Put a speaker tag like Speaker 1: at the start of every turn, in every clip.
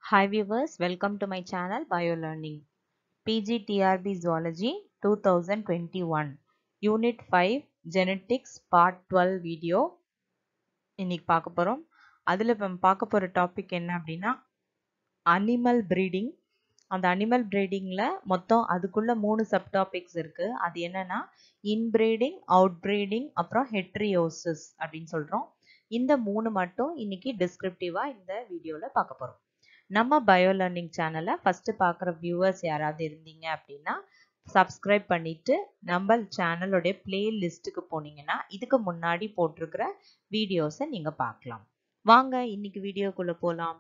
Speaker 1: Hi viewers, welcome to my channel BioLearning. PGTRB Zoology 2021 Unit 5 Genetics Part 12 video இன்னைக்கு பார்க்க போறோம் அதுல இப்ப நம்ம பார்க்க போற டாபிக் என்ன அப்படின்னா அனிமல் பிரீடிங் அந்த அனிமல் பிரீடிங்ல மொத்தம் அதுக்குள்ள மூணு சப் டாபிக்ஸ் இருக்கு அது என்னன்னா இன்பிரீடிங் அவுட் பிரீடிங் அப்புறம் ஹெட்ரியோசிஸ் அப்படின்னு சொல்றோம் இந்த மூணு மட்டும் இன்னைக்கு டிஸ்கிரிப்டிவா இந்த வீடியோல பார்க்க போறோம் நம்ம பயோ லேர்னிங் சேனலை ஃபர்ஸ்ட் பார்க்குற வியூவர்ஸ் யாராவது இருந்தீங்க அப்படின்னா சப்ஸ்கிரைப் பண்ணிட்டு நம்ம சேனலோடைய பிளேலிஸ்ட்டுக்கு போனீங்கன்னா இதுக்கு முன்னாடி போட்டிருக்கிற வீடியோஸை நீங்க பார்க்கலாம் வாங்க இன்னைக்கு வீடியோக்குள்ள போலாம்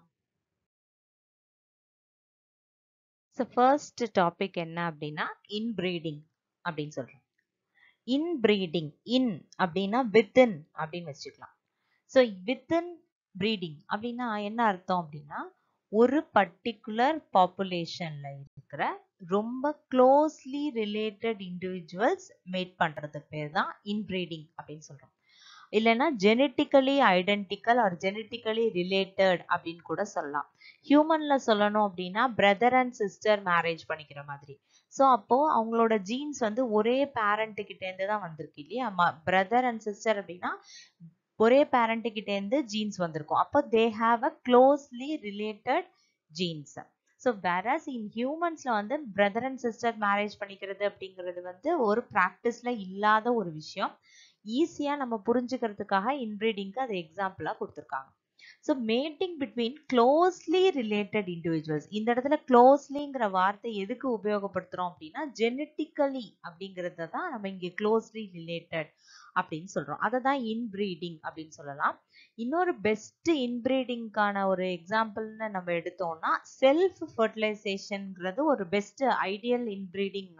Speaker 1: ஸோ ஃபர்ஸ்ட் டாபிக் என்ன அப்படின்னா இன்பிரீடிங் அப்படின்னு சொல்றோம் இன்பிரீடிங் இன் அப்படின்னா வித்தின் அப்படின்னு வச்சுக்கலாம் ஸோ வித்தின் ப்ரீடிங் அப்படின்னா என்ன அர்த்தம் அப்படின்னா ஒரு பர்டிகுலர் பாப்புலேஷன்ல இருக்கிற ரொம்ப க்ளோஸ்லி ரிலேட்டட் இண்டிவிஜுவல்ஸ் மேட் பண்றதுக்கு பேர் தான் இன்பிரீடிங் அப்படின்னு சொல்றோம் இல்லைன்னா genetically identical or genetically related அப்படின்னு கூட சொல்லலாம் ஹியூமன்ல சொல்லணும் அப்படின்னா பிரதர் அண்ட் சிஸ்டர் மேரேஜ் பண்ணிக்கிற மாதிரி ஸோ அப்போ அவங்களோட ஜீன்ஸ் வந்து ஒரே பேரண்ட் கிட்ட இருந்து தான் வந்திருக்கு இல்லையா பிரதர் அண்ட் சிஸ்டர் அப்படின்னா ஒரே பேரண்ட் கிட்ட இருந்து ஜீன்ஸ் வந்திருக்கும் அப்போ they have a closely related genes so various in ஹியூமன்ஸ்ல வந்து பிரதர் அண்ட் சிஸ்டர் மேரேஜ் பண்ணிக்கிறது அப்படிங்கிறது வந்து ஒரு ப்ராக்டிஸ்ல இல்லாத ஒரு விஷயம் ஈஸியா நம்ம புரிஞ்சுக்கிறதுக்காக இன்பிரீடிங்க்கு அது எக்ஸாம்பிளா கொடுத்துருக்காங்க so mating between closely related individuals இந்த இடத்துல க்ளோஸ்லிங்கிற வார்த்தை எதுக்கு உபயோகப்படுத்துறோம் அப்படின்னா ஜெனட்டிக்கலி அப்படிங்கிறத தான் நம்ம இங்கே க்ளோஸ்லி ரிலேட்டட் அப்படின்னு சொல்றோம் அதை தான் இன்பிரீடிங் அப்படின்னு சொல்லலாம் இன்னொரு பெஸ்ட் இன்பிரீடிங்கான ஒரு எக்ஸாம்பிள்னு நம்ம எடுத்தோம்னா செல்ஃப் ஃபர்டிலைசேஷன்ங்கிறது ஒரு பெஸ்ட் ஐடியல் இன்பிரீடிங்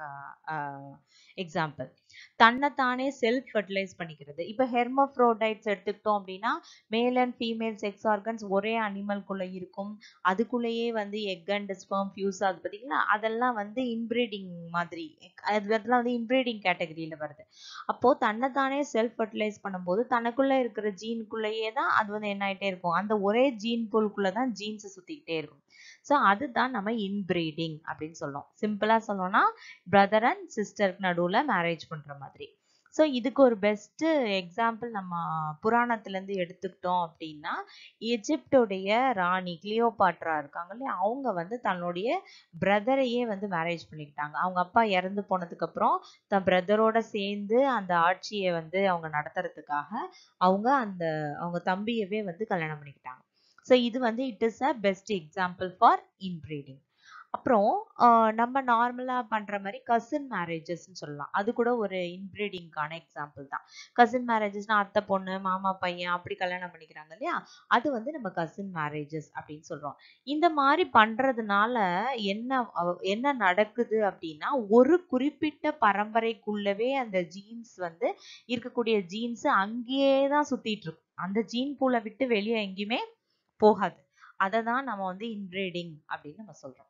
Speaker 1: எக்ஸாம்பிள் தன்னைத்தானே செல்ஃப் ஃபர்டிலைஸ் பண்ணிக்கிறது இப்போ ஹெர்மோஃப்ரோடைட்ஸ் எடுத்துக்கிட்டோம் அப்படின்னா male and female sex organs ஒரே அனிமல்குள்ள இருக்கும் அதுக்குள்ளேயே வந்து எக் அண்ட் ஸ்பெர்ம் ஃபியூஸ் அது பார்த்தீங்கன்னா அதெல்லாம் வந்து இன்பிரீடிங் மாதிரி அதெல்லாம் வந்து இன்பிரீடிங் கேட்டகரியில வருது அப்போ தன்னைத்தானே செல்ஃப் ஃபர்டிலைஸ் பண்ணும்போது தனக்குள்ள இருக்கிற ஜீனுக்குள்ளேயே தான் அது வந்து என்ன ஆயிட்டே இருக்கும் அந்த ஒரே ஜீன் பூல்குள்ள தான் ஜீன்ஸ் சுத்திக்கிட்டே இருக்கும் ஸோ அதுதான் நம்ம இன்பிரீடிங் அப்படின்னு சொல்லுவோம் சிம்பிளா சொல்லணும்னா பிரதர் அண்ட் சிஸ்டருக்கு நடுவில் மேரேஜ் பண்ற மாதிரி ஸோ இதுக்கு ஒரு பெஸ்ட் எக்ஸாம்பிள் நம்ம புராணத்துல இருந்து எடுத்துக்கிட்டோம் அப்படின்னா எஜிப்டோடைய ராணி கிளியோபாட்ரா இருக்காங்க இல்லையா அவங்க வந்து தன்னுடைய பிரதரையே வந்து மேரேஜ் பண்ணிக்கிட்டாங்க அவங்க அப்பா இறந்து போனதுக்கு அப்புறம் தன் பிரதரோட சேர்ந்து அந்த ஆட்சியை வந்து அவங்க நடத்துறதுக்காக அவங்க அந்த அவங்க தம்பியவே வந்து கல்யாணம் பண்ணிக்கிட்டாங்க ஸோ இது வந்து it is a best example for inbreeding அப்புறம் நம்ம நார்மலாக பண்ணுற மாதிரி கசின் மேரேஜஸ்ன்னு சொல்லலாம் அது கூட ஒரு இன்பிரீடிங்கான எக்ஸாம்பிள் தான் கசின் மேரேஜஸ்னா அத்தை பொண்ணு மாமா பையன் அப்படி கல்யாணம் பண்ணிக்கிறாங்க இல்லையா அது வந்து நம்ம கசின் மேரேஜஸ் அப்படின்னு சொல்கிறோம் இந்த மாதிரி பண்ணுறதுனால என்ன என்ன நடக்குது அப்படின்னா ஒரு குறிப்பிட்ட பரம்பரைக்குள்ளவே அந்த ஜீன்ஸ் வந்து இருக்கக்கூடிய ஜீன்ஸ் அங்கேயே தான் சுத்திட்டு இருக்கும் அந்த ஜீன் பூலை விட்டு வெளியே எங்கேயுமே போகாது அதை தான் நம்ம வந்து இன்பிரீடிங் அப்படின்னு நம்ம சொல்றோம்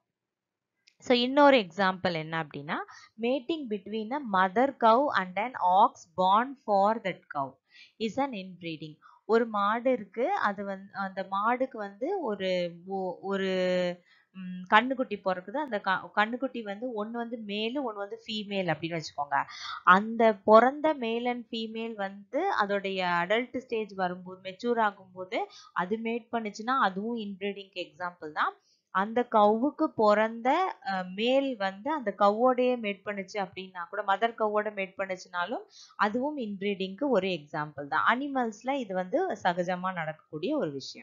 Speaker 1: ஸோ இன்னொரு எக்ஸாம்பிள் என்ன அப்படின்னா mating between a mother cow and an ox born for that cow is an inbreeding ஒரு மாடு இருக்கு அது வந்து அந்த மாடுக்கு வந்து ஒரு ஒரு கண்ணுக்குட்டி பிறக்குது அந்த கண்ணுக்குட்டி வந்து ஒன்று வந்து மேலு ஒன்று வந்து ஃபீமேல் அப்படின்னு வச்சுக்கோங்க அந்த பிறந்த மேல் அண்ட் ஃபீமேல் வந்து அதோடைய அடல்ட் ஸ்டேஜ் வரும்போது மெச்சூர் ஆகும்போது அது மேட் பண்ணுச்சுன்னா அதுவும் இன்பிரீடிங்க்கு எக்ஸாம்பிள் தான் அந்த கவ்வுக்கு பிறந்த மேல் வந்து அந்த கவ்வோடையே மேட் பண்ணுச்சு அப்படின்னா கூட மதர் கவ்வோட மேட் பண்ணுச்சுனாலும் அதுவும் இன்பிரீடிங்க்கு ஒரு எக்ஸாம்பிள் தான் அனிமல்ஸ்ல இது வந்து சகஜமா நடக்கக்கூடிய ஒரு விஷயம்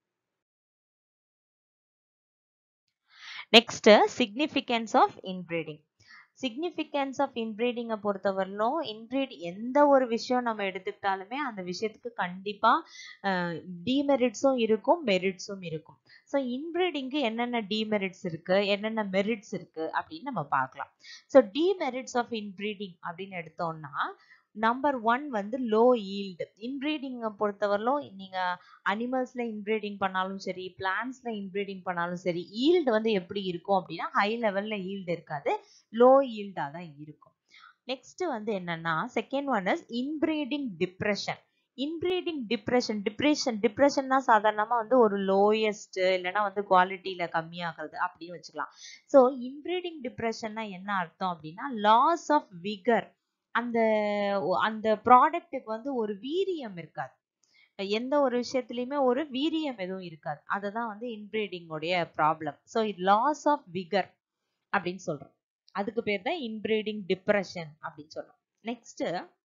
Speaker 1: next significance of inbreeding significance of இன்பிரீடிங்கை பொறுத்தவரையிலும் இன்பிரீட் எந்த ஒரு விஷயம் நம்ம எடுத்துக்கிட்டாலுமே அந்த விஷயத்துக்கு கண்டிப்பா டிமெரிட்ஸும் இருக்கும் மெரிட்ஸும் இருக்கும் ஸோ இன்பிரீடிங்க்கு என்னென்ன டிமெரிட்ஸ் இருக்கு என்னென்ன மெரிட்ஸ் இருக்கு அப்படின்னு நம்ம பார்க்கலாம் ஸோ டிமெரிட்ஸ் ஆஃப் இன்பிரீடிங் அப்படின்னு எடுத்தோம்னா நம்பர் ஒன் வந்து லோ ஈல்டு இன்பிரீடிங்கை பொறுத்தவரையிலும் நீங்க அனிமல்ஸ்ல இன்பிரீடிங் பண்ணாலும் சரி பிளான்ஸ்ல இன்பிரீடிங் பண்ணாலும் சரி ஈல்டு வந்து எப்படி இருக்கும் அப்படின்னா ஹை லெவல்ல ஈல்டு இருக்காது லோ ஈல்டா தான் இருக்கும் நெக்ஸ்ட் வந்து என்னன்னா second one is inbreeding depression inbreeding depression depression டிப்ரெஷன்னா சாதாரணமா வந்து ஒரு லோயஸ்ட் இல்லைன்னா வந்து குவாலிட்டியில கம்மியாகிறது அப்படின்னு வச்சுக்கலாம் ஸோ இன்பிரீடிங் டிப்ரெஷன்னா என்ன அர்த்தம் அப்படின்னா லாஸ் ஆஃப் விகர் அந்த அந்த ப்ராடக்ட்டுக்கு வந்து ஒரு வீரியம் இருக்காது எந்த ஒரு விஷயத்துலயுமே ஒரு வீரியம் எதுவும் இருக்காது அதுதான் வந்து இன்பிரீடிங்கோடைய ப்ராப்ளம் ஸோ இது லாஸ் ஆஃப் விகர் அப்படின்னு சொல்றோம் அதுக்கு பேர் தான் இன்பிரீடிங் டிப்ரெஷன் அப்படின்னு சொல்றோம் next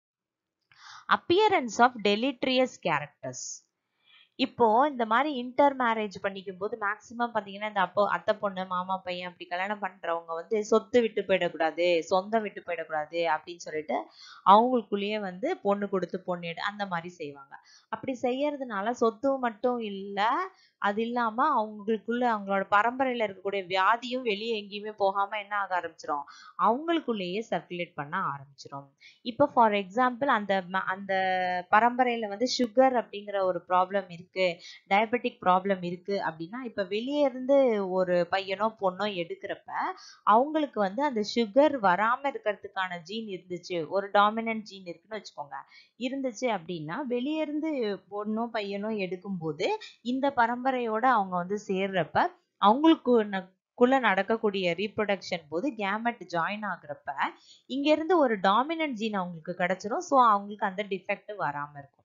Speaker 1: appearance of deleterious characters இப்போ இந்த மாதிரி இன்டர் மேரேஜ் பண்ணிக்கும் போது மேக்சிமம் பாத்தீங்கன்னா இந்த அப்போ அத்தை பொண்ணு மாமா பையன் அப்படி கல்யாணம் பண்றவங்க வந்து சொத்து விட்டு போயிடக்கூடாது சொந்தம் விட்டு போயிடக்கூடாது அப்படின்னு சொல்லிட்டு அவங்களுக்குள்ளேயே வந்து பொண்ணு கொடுத்து பொண்ணு எடு அந்த மாதிரி செய்வாங்க அப்படி செய்யறதுனால சொத்து மட்டும் இல்ல அது இல்லாம அவங்களுக்குள்ள அவங்களோட பரம்பரையில இருக்கக்கூடிய வியாதியும் வெளியே எங்கேயுமே போகாம என்ன ஆக ஆரம்பிச்சிரும் அவங்களுக்குள்ளேயே சர்க்குலேட் பண்ண ஆரம்பிச்சிரும் இப்போ ஃபார் எக்ஸாம்பிள் அந்த அந்த பரம்பரையில வந்து சுகர் அப்படிங்கிற ஒரு ப்ராப்ளம் இருக்கு டயபெட்டிக் ப்ராப்ளம் இருக்கு அப்படின்னா இப்ப வெளியே இருந்து ஒரு பையனோ பொண்ணோ எடுக்கிறப்ப அவங்களுக்கு வந்து அந்த சுகர் வராம இருக்கிறதுக்கான ஜீன் இருந்துச்சு ஒரு டாமினன்ட் ஜீன் இருக்குன்னு வச்சுக்கோங்க இருந்துச்சு அப்படின்னா வெளியே இருந்து பொண்ணோ பையனோ எடுக்கும்போது இந்த பரம்பரையோட அவங்க வந்து சேர்றப்ப அவங்களுக்கு குள்ள நடக்கக்கூடிய ரீப்ரொடக்ஷன் போது கேமெட் ஜாயின் ஆகுறப்ப இங்க இருந்து ஒரு டாமினன்ட் ஜீன் அவங்களுக்கு கிடைச்சிரும் ஸோ அவங்களுக்கு அந்த டிஃபெக்ட் வராம இருக்கும்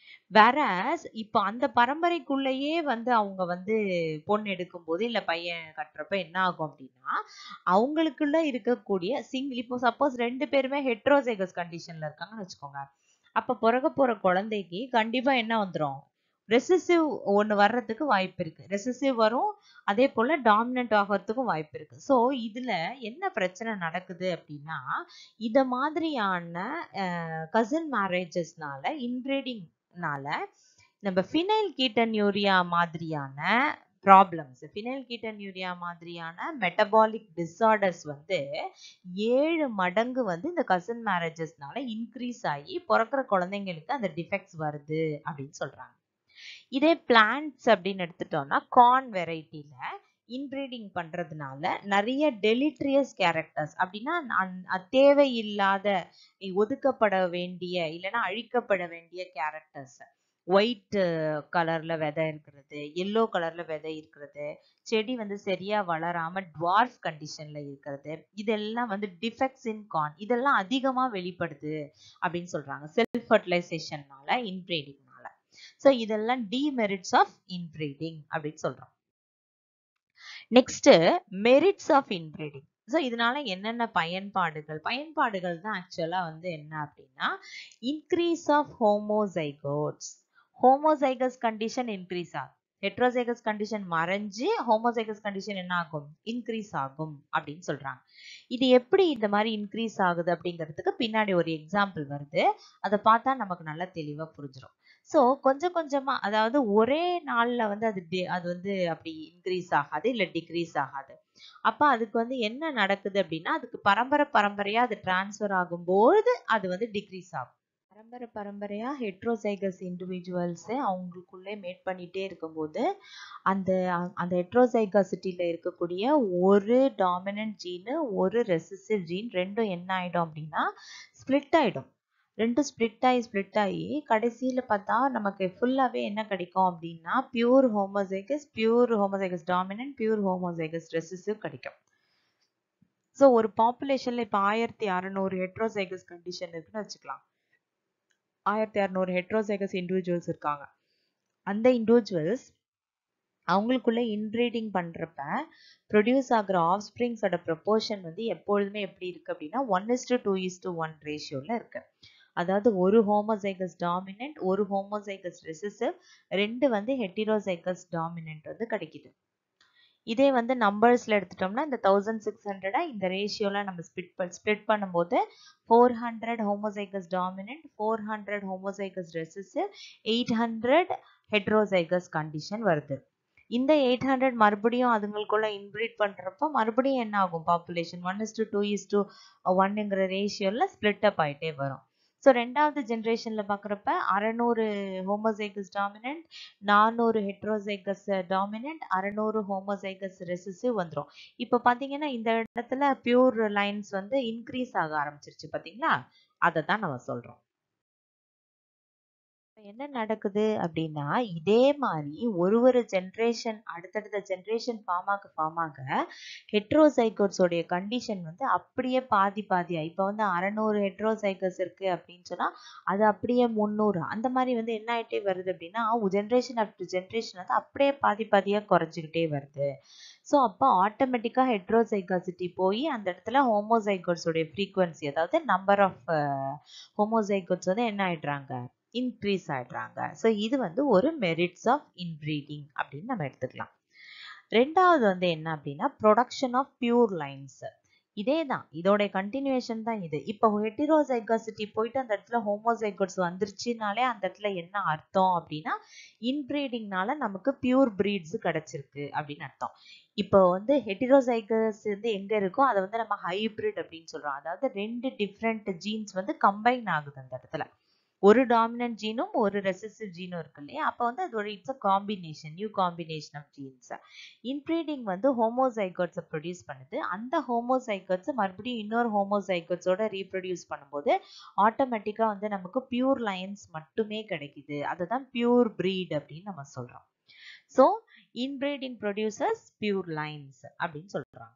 Speaker 1: வேற இப்போ அந்த பரம்பரைக்குள்ளேயே வந்து அவங்க வந்து பொண்ணு எடுக்கும்போது இல்ல பையன் கட்டுறப்ப என்ன ஆகும் அப்படின்னா அவங்களுக்குள்ள இருக்கக்கூடிய சிங்கிள் இப்போ சப்போஸ் ரெண்டு பேருமே ஹெட்ரோசைகஸ் கண்டிஷன்ல இருக்காங்கன்னு வச்சுக்கோங்க அப்ப பிறக்க போற குழந்தைக்கு கண்டிப்பா என்ன வந்துடும் ரெசிசிவ் ஒன்று வர்றதுக்கு வாய்ப்பு இருக்கு ரெசிசிவ் வரும் அதே போல டாமினன்ட் ஆகிறதுக்கும் வாய்ப்பு இருக்கு ஸோ இதுல என்ன பிரச்சனை நடக்குது அப்படின்னா இத மாதிரியான கசின் மேரேஜஸ்னால இன்பிரீடிங்னால நம்ம ஃபினைல் கீட்டன்யூரியா மாதிரியான ப்ராப்ளம்ஸ் ஃபினைல் கீட்டன்யூரியா மாதிரியான மெட்டபாலிக் டிஸார்டர்ஸ் வந்து ஏழு மடங்கு வந்து இந்த கசின் மேரேஜஸ்னால இன்க்ரீஸ் ஆகி பிறக்கிற குழந்தைங்களுக்கு அந்த டிஃபெக்ட்ஸ் வருது அப்படின்னு சொல்றாங்க இதே பிளான்ட்ஸ் அப்படின்னு எடுத்துட்டோம்னா கார்ன் வெரைட்டில இன்பிரீடிங் பண்றதுனால நிறைய டெலிட்ரியஸ் கேரக்டர்ஸ் அப்படின்னா தேவையில்லாத ஒதுக்கப்பட வேண்டிய இல்லைன்னா அழிக்கப்பட வேண்டிய கேரக்டர்ஸ் ஒயிட் கலர்ல விதை இருக்கிறது எல்லோ கலர்ல விதை இருக்கிறது செடி வந்து சரியா வளராம டுவார்ஃப் கண்டிஷன்ல இருக்கிறது இதெல்லாம் வந்து டிஃபெக்ட்ஸ் இன் கார்ன் இதெல்லாம் அதிகமா வெளிப்படுது அப்படின்னு சொல்றாங்க செல்ஃப் ஃபர்டிலைசேஷன்னால இன்பிரீடிங்னால ஸோ இதெல்லாம் டிமெரிட்ஸ் ஆஃப் இன்பிரீடிங் அப்படின்னு சொல்றோம் next merits of inbreeding so இதனால என்னென்ன பயன்பாடுகள் பயன்பாடுகள் தான் ஆக்சுவலா வந்து என்ன அப்படின்னா increase of homozygotes homozygous condition increase ஆகும் ஹெட்ரோசைகஸ் கண்டிஷன் மறைஞ்சு ஹோமோசைகஸ் கண்டிஷன் என்ன ஆகும் இன்க்ரீஸ் ஆகும் அப்படின்னு சொல்றாங்க இது எப்படி இந்த மாதிரி இன்க்ரீஸ் ஆகுது அப்படிங்கிறதுக்கு பின்னாடி ஒரு எக்ஸாம்பிள் வருது அதை பார்த்தா நமக்கு நல்லா தெளிவா புரிஞ்சிடும் ஸோ கொஞ்சம் கொஞ்சமா அதாவது ஒரே நாள்ல வந்து அது அது வந்து அப்படி இன்க்ரீஸ் ஆகாது இல்லை டிக்ரீஸ் ஆகாது அப்ப அதுக்கு வந்து என்ன நடக்குது அப்படின்னா அதுக்கு பரம்பரை பரம்பரையா அது டிரான்ஸ்ஃபர் ஆகும்போது அது வந்து டிக்ரீஸ் ஆகும் பரம்பரை பரம்பரையா ஹெட்ரோசைகஸ் இண்டிவிஜுவல்ஸ் அவங்களுக்குள்ளே மேட் பண்ணிட்டே இருக்கும்போது அந்த அந்த ஹெட்ரோசைகாசிட்டியில இருக்கக்கூடிய ஒரு டாமினன்ட் ஜீனு ஒரு ரெசிசிவ் ஜீன் ரெண்டும் என்ன ஆயிடும் அப்படின்னா ஸ்பிளிட் ஆயிடும் ரெண்டும் ஸ்ப்ளிட் ஆகி ஸ்ப்ளிட் ஆகி கடைசியில் பார்த்தா நமக்கு ஃபுல்லாகவே என்ன கிடைக்கும் அப்படின்னா pure homozygous pure homozygous dominant pure homozygous recessive கிடைக்கும் ஸோ ஒரு பாப்புலேஷனில் இப்போ ஆயிரத்தி அறநூறு ஹெட்ரோசைகஸ் கண்டிஷன் இருக்குன்னு வச்சுக்கலாம் ஆயிரத்தி அறநூறு ஹெட்ரோசைகஸ் இண்டிவிஜுவல்ஸ் இருக்காங்க அந்த இண்டிவிஜுவல்ஸ் அவங்களுக்குள்ள இன்பிரீடிங் பண்றப்ப ப்ரொடியூஸ் ஆகிற ஆஃப் ஸ்ப்ரிங்ஸோட ப்ரொப்போர்ஷன் வந்து எப்பொழுதுமே எப்படி இருக்கு அப்படின்னா one is to two is to one ரேஷியோல இருக்கு அதாவது ஒரு ஹோமோசைகஸ் டாமினன்ட் ஒரு ஹோமோசைகஸ் ரெசிசிவ் ரெண்டு வந்து ஹெட்டிரோசைகஸ் டாமினன்ட் வந்து கிடைக்குது இதே வந்து நம்பர்ஸ்ல எடுத்துட்டோம்னா இந்த தௌசண்ட் சிக்ஸ் ஹண்ட்ரடா இந்த ரேஷியோல நம்ம ஸ்பிட் ஸ்ப்ளிட் பண்ணும்போது four hundred homozygous dominant four hundred homozygous recessive eight hundred heterozygous condition வருது இந்த எயிட் ஹண்ட்ரட் மறுபடியும் அதுங்களுக்குள்ள இன்பிரீட் பண்றப்ப மறுபடியும் என்ன ஆகும் population one is to two is to ஒன்னுங்கிற ரேஷியோல ஸ்பிளிட் அப் ஆயிட்டே வரும் ஸோ ரெண்டாவது ஜென்ரேஷன்ல பார்க்குறப்ப அறநூறு ஹோமோசைகஸ் டாமினன்ட் நானூறு ஹெட்ரோசைகஸ் டாமினன்ட் அறநூறு ஹோமோசைகஸ் ரெசிசிவ் வந்துடும் இப்போ பார்த்தீங்கன்னா இந்த இடத்துல பியூர் லைன்ஸ் வந்து இன்க்ரீஸ் ஆக ஆரம்பிச்சிருச்சு பார்த்தீங்களா அதை தான் நம்ம சொல்றோம் என்ன நடக்குது அப்படின்னா இதே மாதிரி ஒரு ஒரு ஜென்ரேஷன் அடுத்தடுத்த ஜென்ரேஷன் ஃபார்ம் ஆக ஃபார்ம் ஆக ஹெட்ரோசைகோட்ஸ் உடைய கண்டிஷன் வந்து அப்படியே பாதி பாதியா இப்போ வந்து அறநூறு ஹெட்ரோசைகஸ் இருக்கு அப்படின்னு சொன்னா அது அப்படியே முந்நூறு அந்த மாதிரி வந்து என்ன ஆயிட்டே வருது அப்படின்னா ஜென்ரேஷன் ஆஃப்டர் ஜென்ரேஷன் வந்து அப்படியே பாதி பாதியா குறைஞ்சிக்கிட்டே வருது ஸோ அப்போ ஆட்டோமேட்டிக்காக ஹெட்ரோசைகாசிட்டி போய் அந்த இடத்துல ஹோமோசைகோட்ஸோடைய ஃப்ரீக்குவன்சி அதாவது நம்பர் ஆஃப் ஹோமோசைகோட்ஸ் வந்து என்ன ஆயிடுறாங்க இன்க்ரீஸ் ஆயிடுறாங்க ஸோ இது வந்து ஒரு மெரிட்ஸ் ஆஃப் இன்ப்ரீடிங் அப்படின்னு நம்ம எடுத்துக்கலாம் ரெண்டாவது வந்து என்ன அப்படின்னா ப்ரொடக்ஷன் ஆஃப் பியூர் லைன்ஸ் இதே தான் இதோட கண்டினியூஷன் தான் இது இப்போ ஹெட்டிரோசைகாசிட்டி போயிட்டு அந்த இடத்துல ஹோமோசைகோட்ஸ் வந்துருச்சுனாலே அந்த இடத்துல என்ன அர்த்தம் அப்படின்னா இன்ப்ரீடிங்னால நமக்கு பியூர் பிரீட்ஸ் கிடைச்சிருக்கு அப்படின்னு அர்த்தம் இப்போ வந்து ஹெட்டிரோசைகஸ் வந்து எங்க இருக்கோ அதை வந்து நம்ம ஹைபிரிட் அப்படின்னு சொல்றோம் அதாவது ரெண்டு டிஃப்ரெண்ட் ஜீன்ஸ் வந்து கம்பைன் ஆகுது அந்த இடத்துல ஒரு டாமினன்ட் ஜீனும் ஒரு ரெசிசிவ் ஜீனும் இருக்கு இல்லையா அப்போ வந்து அது ஒரு it's a combination new combination of genes inbreeding வந்து ஹோமோசைகோட்ஸை ப்ரொடியூஸ் பண்ணுது அந்த ஹோமோசைகோட்ஸ் மறுபடியும் இன்னொரு ஹோமோசைகோட்ஸோட ரீப்ரொடியூஸ் பண்ணும்போது ஆட்டோமேட்டிக்காக வந்து நமக்கு பியூர் லைன்ஸ் மட்டுமே கிடைக்குது அதுதான் பியூர் பிரீட் அப்படின்னு நம்ம சொல்றோம் so inbreeding producers pure lines அப்படின்னு சொல்றாங்க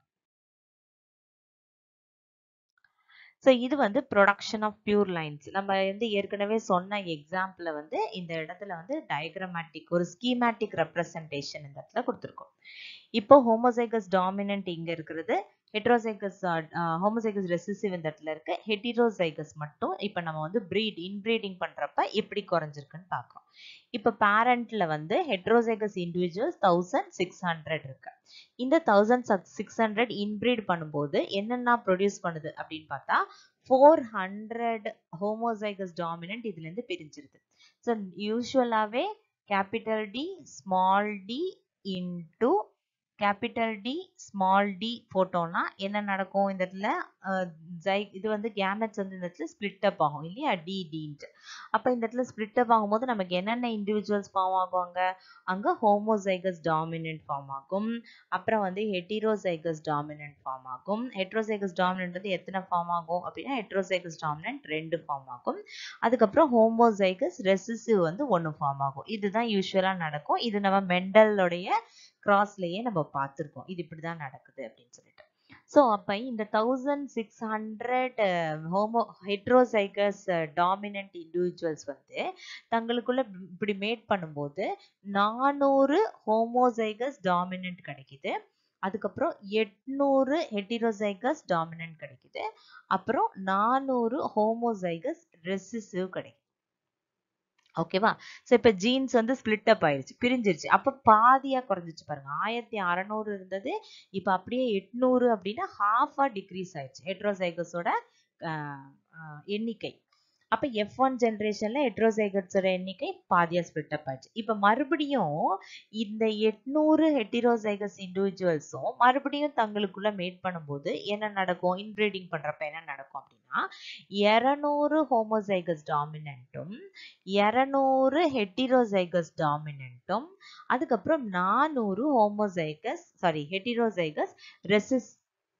Speaker 1: ஸோ இது வந்து ப்ரொடக்ஷன் ஆஃப் பியூர் லைன்ஸ் நம்ம வந்து ஏற்கனவே சொன்ன எக்ஸாம்பிள் வந்து இந்த இடத்துல வந்து டயக்ராமேட்டிக் ஒரு ஸ்கீமேட்டிக் ரெப்ரசன்டேஷன் இந்த இடத்துல கொடுத்துருக்கோம் இப்போ ஹோமோசைகஸ் டாமினன்ட் இங்க இருக்கிறது ஹெட்ரோசைகஸ் ஹோமோசைகஸ் ரெசிசிவ் இந்த இடத்துல இருக்கு ஹெட்டிரோசைகஸ் மட்டும் இப்போ நம்ம வந்து ப்ரீட் இன்ப்ரீடிங் பண்றப்ப எப்படி குறைஞ்சிருக்குன்னு பார்க்குறோம் இப்போ பேரண்ட்ல வந்து heterozygous individuals thousand six hundred இருக்கு இந்த தௌசண்ட் சிக்ஸ் ஹண்ட்ரட் இன்ப்ரீட் பண்ணும்போது என்னென்ன ப்ரொடியூஸ் பண்ணுது அப்படின்னு பார்த்தா ஃபோர் ஹண்ட்ரட் ஹோமோசைகஸ் டாமினன்ட் இதுல இருந்து பிரிஞ்சிருது ஸோ யூஸ்வலாகவே capital D small D into capital D small D போட்டோம்னா என்ன நடக்கும் இந்த இடத்துல ஜை இது வந்து கேமெட்ஸ் வந்து இந்த இடத்துல ஸ்பிளிட் அப் ஆகும் இல்லையா டி டின்ட்டு அப்போ இந்த இடத்துல ஸ்பிளிட் அப் ஆகும்போது நமக்கு என்னென்ன இண்டிவிஜுவல்ஸ் ஃபார்ம் ஆகுவாங்க அங்கே ஹோமோசைகஸ் டாமினன்ட் ஃபார்ம் ஆகும் அப்புறம் வந்து ஹெட்டிரோசைகஸ் டாமினன்ட் ஃபார்ம் ஆகும் ஹெட்ரோசைகஸ் டாமினன்ட் வந்து எத்தனை ஃபார்ம் ஆகும் அப்படின்னா ஹெட்ரோசைகஸ் டாமினன்ட் ரெண்டு ஃபார்ம் ஆகும் அதுக்கப்புறம் ஹோமோசைகஸ் ரெசிசிவ் வந்து ஒன்று ஃபார்ம் ஆகும் இதுதான் யூஸ்வலாக நடக்கும் இது நம்ம மெண்டலோடைய கிராஸ்லயே நம்ம பார்த்துருக்கோம் இது இப்படிதான் நடக்குது அப்படின்னு சொல்லிட்டு ஸோ அப்போ இந்த thousand six hundred homo heterozygous dominant individuals வந்து தங்களுக்குள்ள இப்படி மேட் பண்ணும்போது நானூறு ஹோமோசைகஸ் டாமினன்ட் கிடைக்குது அதுக்கப்புறம் எட்நூறு ஹெட்டிரோசைகஸ் டாமினன்ட் கிடைக்குது அப்புறம் நானூறு ஹோமோசைகஸ் ரெசிசிவ் கிடைக்குது ஓகேவா ஸோ இப்போ ஜீன்ஸ் வந்து ஸ்பிளிட் அப் ஆயிடுச்சு பிரிஞ்சிருச்சு அப்போ பாதியாக குறைஞ்சிச்சு பாருங்க ஆயிரத்தி அறநூறு இருந்தது இப்போ அப்படியே எட்நூறு அப்படின்னா ஹாஃபாக டிக்ரீஸ் ஆயிடுச்சு ஹெட்ரோசைகஸோட எண்ணிக்கை அப்போ எஃப் ஒன் ஜென்ரேஷனில் ஹெட்ரோசைகட்ஸோட எண்ணிக்கை பாதியாக ஸ்பிளிட் அப் ஆயிடுச்சு இப்போ மறுபடியும் இந்த எட்நூறு ஹெட்டிரோசைகஸ் இண்டிவிஜுவல்ஸும் மறுபடியும் தங்களுக்குள்ள மேட் பண்ணும்போது என்ன நடக்கும் இன்ப்ரீடிங் பண்ணுறப்ப என்ன நடக்கும் அப்படின்னா இரநூறு ஹோமோசைகஸ் டாமினன்ட்டும் இரநூறு ஹெட்டிரோசைகஸ் டாமினன்ட்டும் அதுக்கப்புறம் நானூறு homozygous sorry heterozygous recess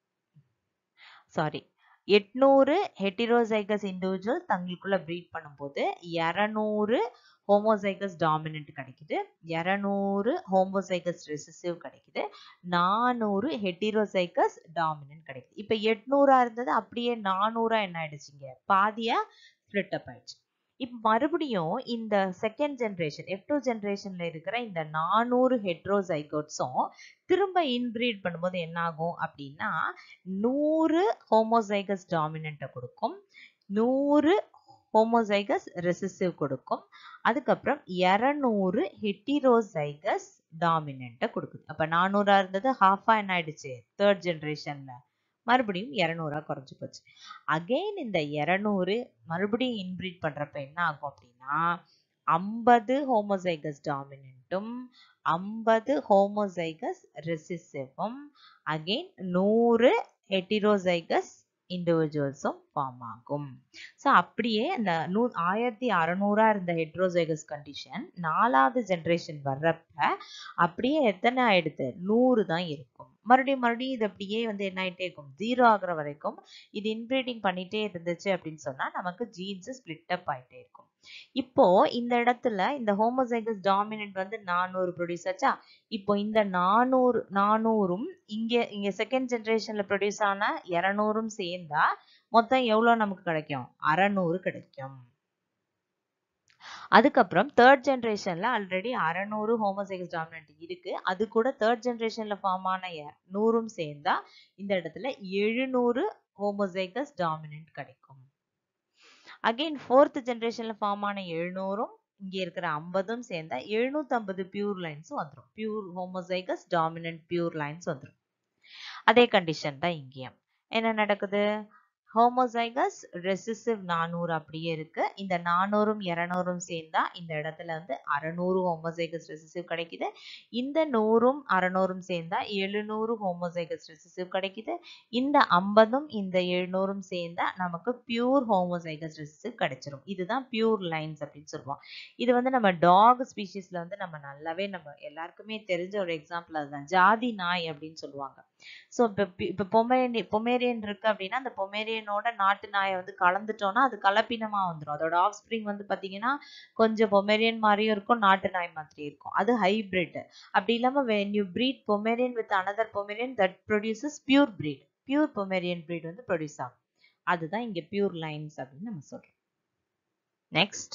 Speaker 1: sorry எட்நூறு ஹெட்டிரோசைகஸ் இண்டிவிஜுவல் தங்களுக்குள்ள ப்ரீட் பண்ணும்போது இரநூறு ஹோமோசைகஸ் டாமினன்ட் கிடைக்குது இரநூறு ஹோமோசைகஸ் ரெசிசிவ் கிடைக்குது நானூறு ஹெட்டிரோசைகஸ் டாமினன்ட் கிடைக்குது இப்போ எட்நூறா இருந்தது அப்படியே நானூறா என்ன ஆயிடுச்சுங்க பாதியா ஸ்ப்ளிட் அப் ஆயிடுச்சு இப்போ மறுபடியும் இந்த செகண்ட் ஜென்ரேஷன் எஃப் டூ ஜென்ரேஷன்ல இருக்கிற இந்த நானூறு ஹெட்ரோசைகோட்ஸும் திரும்ப இன்பிரீட் பண்ணும்போது என்ன ஆகும் அப்படின்னா நூறு ஹோமோசைகஸ் டாமினண்ட்டை கொடுக்கும் நூறு ஹோமோசைகஸ் ரெசிசிவ் கொடுக்கும் அதுக்கப்புறம் இரநூறு ஹெட்டிரோசைகஸ் டாமினண்ட்டை கொடுக்குது அப்போ நானூறா இருந்தது ஹாஃபா என்ன ஆயிடுச்சு தேர்ட் ஜென்ரேஷன்ல மறுபடியும் இரநூறா குறைஞ்சு போச்சு அகெயின் இந்த இரநூறு மறுபடியும் இன்பிரீட் பண்றப்ப என்ன ஆகும் அப்படின்னா ஐம்பது ஹோமோசைகஸ் டாமினண்ட்டும் ஐம்பது ஹோமோசைகஸ் ரெசிசிவும் அகெயின் நூறு ஹெட்டிரோசைகஸ் இண்டிவிஜுவல்ஸும் ஃபார்ம் ஆகும் ஸோ அப்படியே அந்த நூ ஆயிரத்தி அறநூறா இருந்த ஹெட்ரோசைகஸ் கண்டிஷன் நாலாவது ஜென்ரேஷன் வர்றப்ப அப்படியே எத்தனை ஆயிடுது நூறு தான் இருக்கும் மறுபடியும் மறுபடியும் இது அப்படியே வந்து என்ன ஆயிட்டே இருக்கும் ஜீரோ ஆகுற வரைக்கும் இது இன்பிரீடிங் பண்ணிட்டே இருந்துச்சு அப்படின்னு சொன்னா நமக்கு ஜீன்ஸ் ஸ்பிளிட் அப் ஆயிட்டே இருக்கும் இப்போ இந்த இடத்துல இந்த ஹோமோசைகஸ் டாமினன்ட் வந்து நானூறு ப்ரொடியூஸ் ஆச்சா இப்போ இந்த நானூறு நானூறும் இங்க இங்க செகண்ட் ஜெனரேஷன்ல ப்ரொடியூஸ் ஆன இருநூறும் சேர்ந்தா மொத்தம் எவ்வளவு நமக்கு கிடைக்கும் அறநூறு கிடைக்கும் அதுக்கப்புறம் தேர்ட் ஜென்ரேஷன்ல ஆல்ரெடி அறநூறு ஹோமோசைகஸ் டாமினன்ட் இருக்கு அது கூட தேர்ட் ஜென்ரேஷன்ல ஃபார்ம் ஆன எ- நூறும் சேர்ந்தா இந்த இடத்துல எழுநூறு ஹோமோசைகஸ் டாமினன்ட் கிடைக்கும் அகைன் ஃபோர்த் ஜென்ரேஷன்ல ஃபார்ம் ஆன எழுநூறும் இங்க இருக்கிற ஐம்பதும் சேர்ந்தா எழுநூத்தி ஐம்பது பியூர் லைன்ஸ் வந்துடும் pure homozygous dominant pure lines வந்துடும் அதே கண்டிஷன் தான் இங்கேயும் என்ன நடக்குது ஹோமோசைகஸ் ரெசிசிவ் நானூறு அப்படியே இருக்கு இந்த நானூறும் இருநூறும் சேர்ந்தா இந்த இடத்துல வந்து அறநூறு ஹோமோசைகஸ் ரெசிசிவ் கிடைக்குது இந்த நூறும் அறநூறும் சேர்ந்தா எழுநூறு ஹோமோசைகஸ் ரெசிசிவ் கிடைக்குது இந்த ஐம்பதும் இந்த எழுநூறும் சேர்ந்தா நமக்கு பியூர் ஹோமோசைகஸ் ரெசிசிவ் கிடைச்சிரும் இதுதான் பியூர் லைன்ஸ் அப்படின்னு சொல்லுவோம் இது வந்து நம்ம டாக் ஸ்பீஷீஸ்ல வந்து நம்ம நல்லாவே நம்ம எல்லாருக்குமே தெரிஞ்ச ஒரு எக்ஸாம்பிள் அதுதான் ஜாதி நாய் அப்படின்னு சொல்லுவாங்க ஸோ இப்போ இப்போ பொமேரியன் பொமேரியன் இருக்கு அப்படின்னா அந்த பொமேரியனோட நாட்டு நாயை வந்து கலந்துட்டோம்னா அது கலப்பினமா வந்துடும் அதோட ஆஃப் ஸ்ப்ரிங் வந்து பாத்தீங்கன்னா கொஞ்சம் பொமேரியன் மாதிரியும் இருக்கும் நாட்டு நாய் மாதிரி இருக்கும் அது ஹைபிரிட் அப்படி இல்லாம when you breed Pomeranian with another Pomeranian that produces pure breed pure Pomeranian breed வந்து ப்ரொடியூஸ் ஆகும் அதுதான் இங்க பியூர் லைன்ஸ் அப்படின்னு நம்ம சொல்றோம் நெக்ஸ்ட்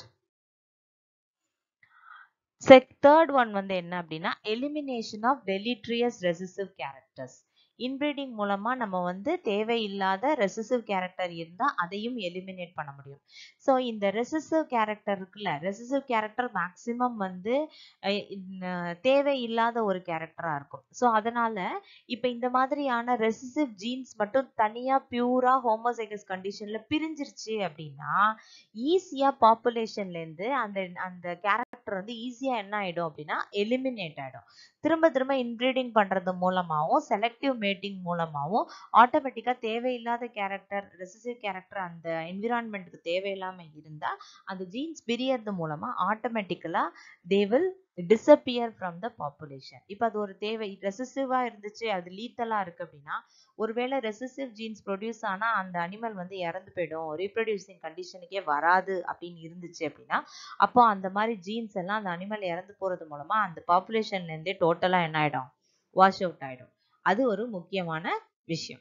Speaker 1: செக் தேர்ட் ஒன் வந்து என்ன அப்படின்னா elimination of deleterious recessive characters inbreeding மூலமா நம்ம வந்து தேவையில்லாத ரெசிசிவ் கேரக்டர் இருந்தா அதையும் எலிமினேட் பண்ண முடியும் ஸோ இந்த ரெசிசிவ் கேரக்டர் இருக்குல்ல ரெசிசிவ் கேரக்டர் மேக்சிமம் வந்து அஹ் இந்த தேவையில்லாத ஒரு கேரக்டரா இருக்கும் ஸோ அதனால இப்போ இந்த மாதிரியான ரெசிசிவ் ஜீன்ஸ் மட்டும் தனியா பியூரா ஹோமோசைகஸ் கண்டிஷன்ல பிரிஞ்சிருச்சு அப்படின்னா ஈஸியா பாப்புலேஷன்ல இருந்து அந்த அந்த கேரக்டர் வந்து ஈஸியா என்ன ஆயிடும் அப்படின்னா எலிமினேட் ஆயிடும் திரும்ப திரும்ப இன்பிரீடிங் பண்றது மூலமாவும் செலக்டிவ் மேட்டிங் மூலமாவும் ஆட்டோமேட்டிக்கா தேவையில்லாத கேரக்டர் ரெசிசிவ் கேரக்டர் அந்த என்விரான்மெண்ட்டுக்கு தேவையில்லாம இருந்தா அந்த ஜீன்ஸ் பிரியறது மூலமா ஆட்டோமேட்டிக்கலா they will disappear from the population இப்போ அது ஒரு தேவை ரெசிசிவா இருந்துச்சு அது லீத்தலா இருக்கு அப்படின்னா ஒருவேளை ரெசிசிவ் ஜீன்ஸ் ப்ரொடியூஸ் ஆனா அந்த அனிமல் வந்து இறந்து போயிடும் ரீப்ரொடியூசிங் கண்டிஷனுக்கே வராது அப்படின்னு இருந்துச்சு அப்படின்னா அப்போ அந்த மாதிரி ஜீன்ஸ் எல்லாம் அந்த அனிமல் இறந்து போறது மூலமா அந்த பாப்புலேஷன்ல இருந்தே டோட்டலா என்ன ஆயிடும் வாஷ் அவுட் ஆயிடும் அது ஒரு முக்கியமான விஷயம்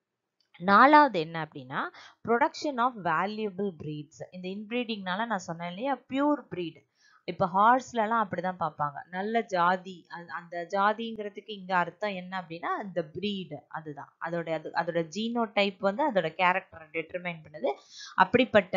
Speaker 1: நாலாவது என்ன அப்படின்னா ப்ரொடக்ஷன் ஆஃப் வேல்யூபிள் breeds இந்த இன்பிரீடிங்னால நான் சொன்னேன் இல்லையா பியூர் breed இப்போ ஹார்ஸ்லலாம் அப்படிதான் பார்ப்பாங்க நல்ல ஜாதி அந்த- அந்த ஜாதிங்கிறதுக்கு இங்க அர்த்தம் என்ன அப்படின்னா அந்த breed அதுதான் அதோட அது அதோட ஜீனோ டைப் வந்து அதோட கேரக்டரை determine பண்ணுது அப்படிப்பட்ட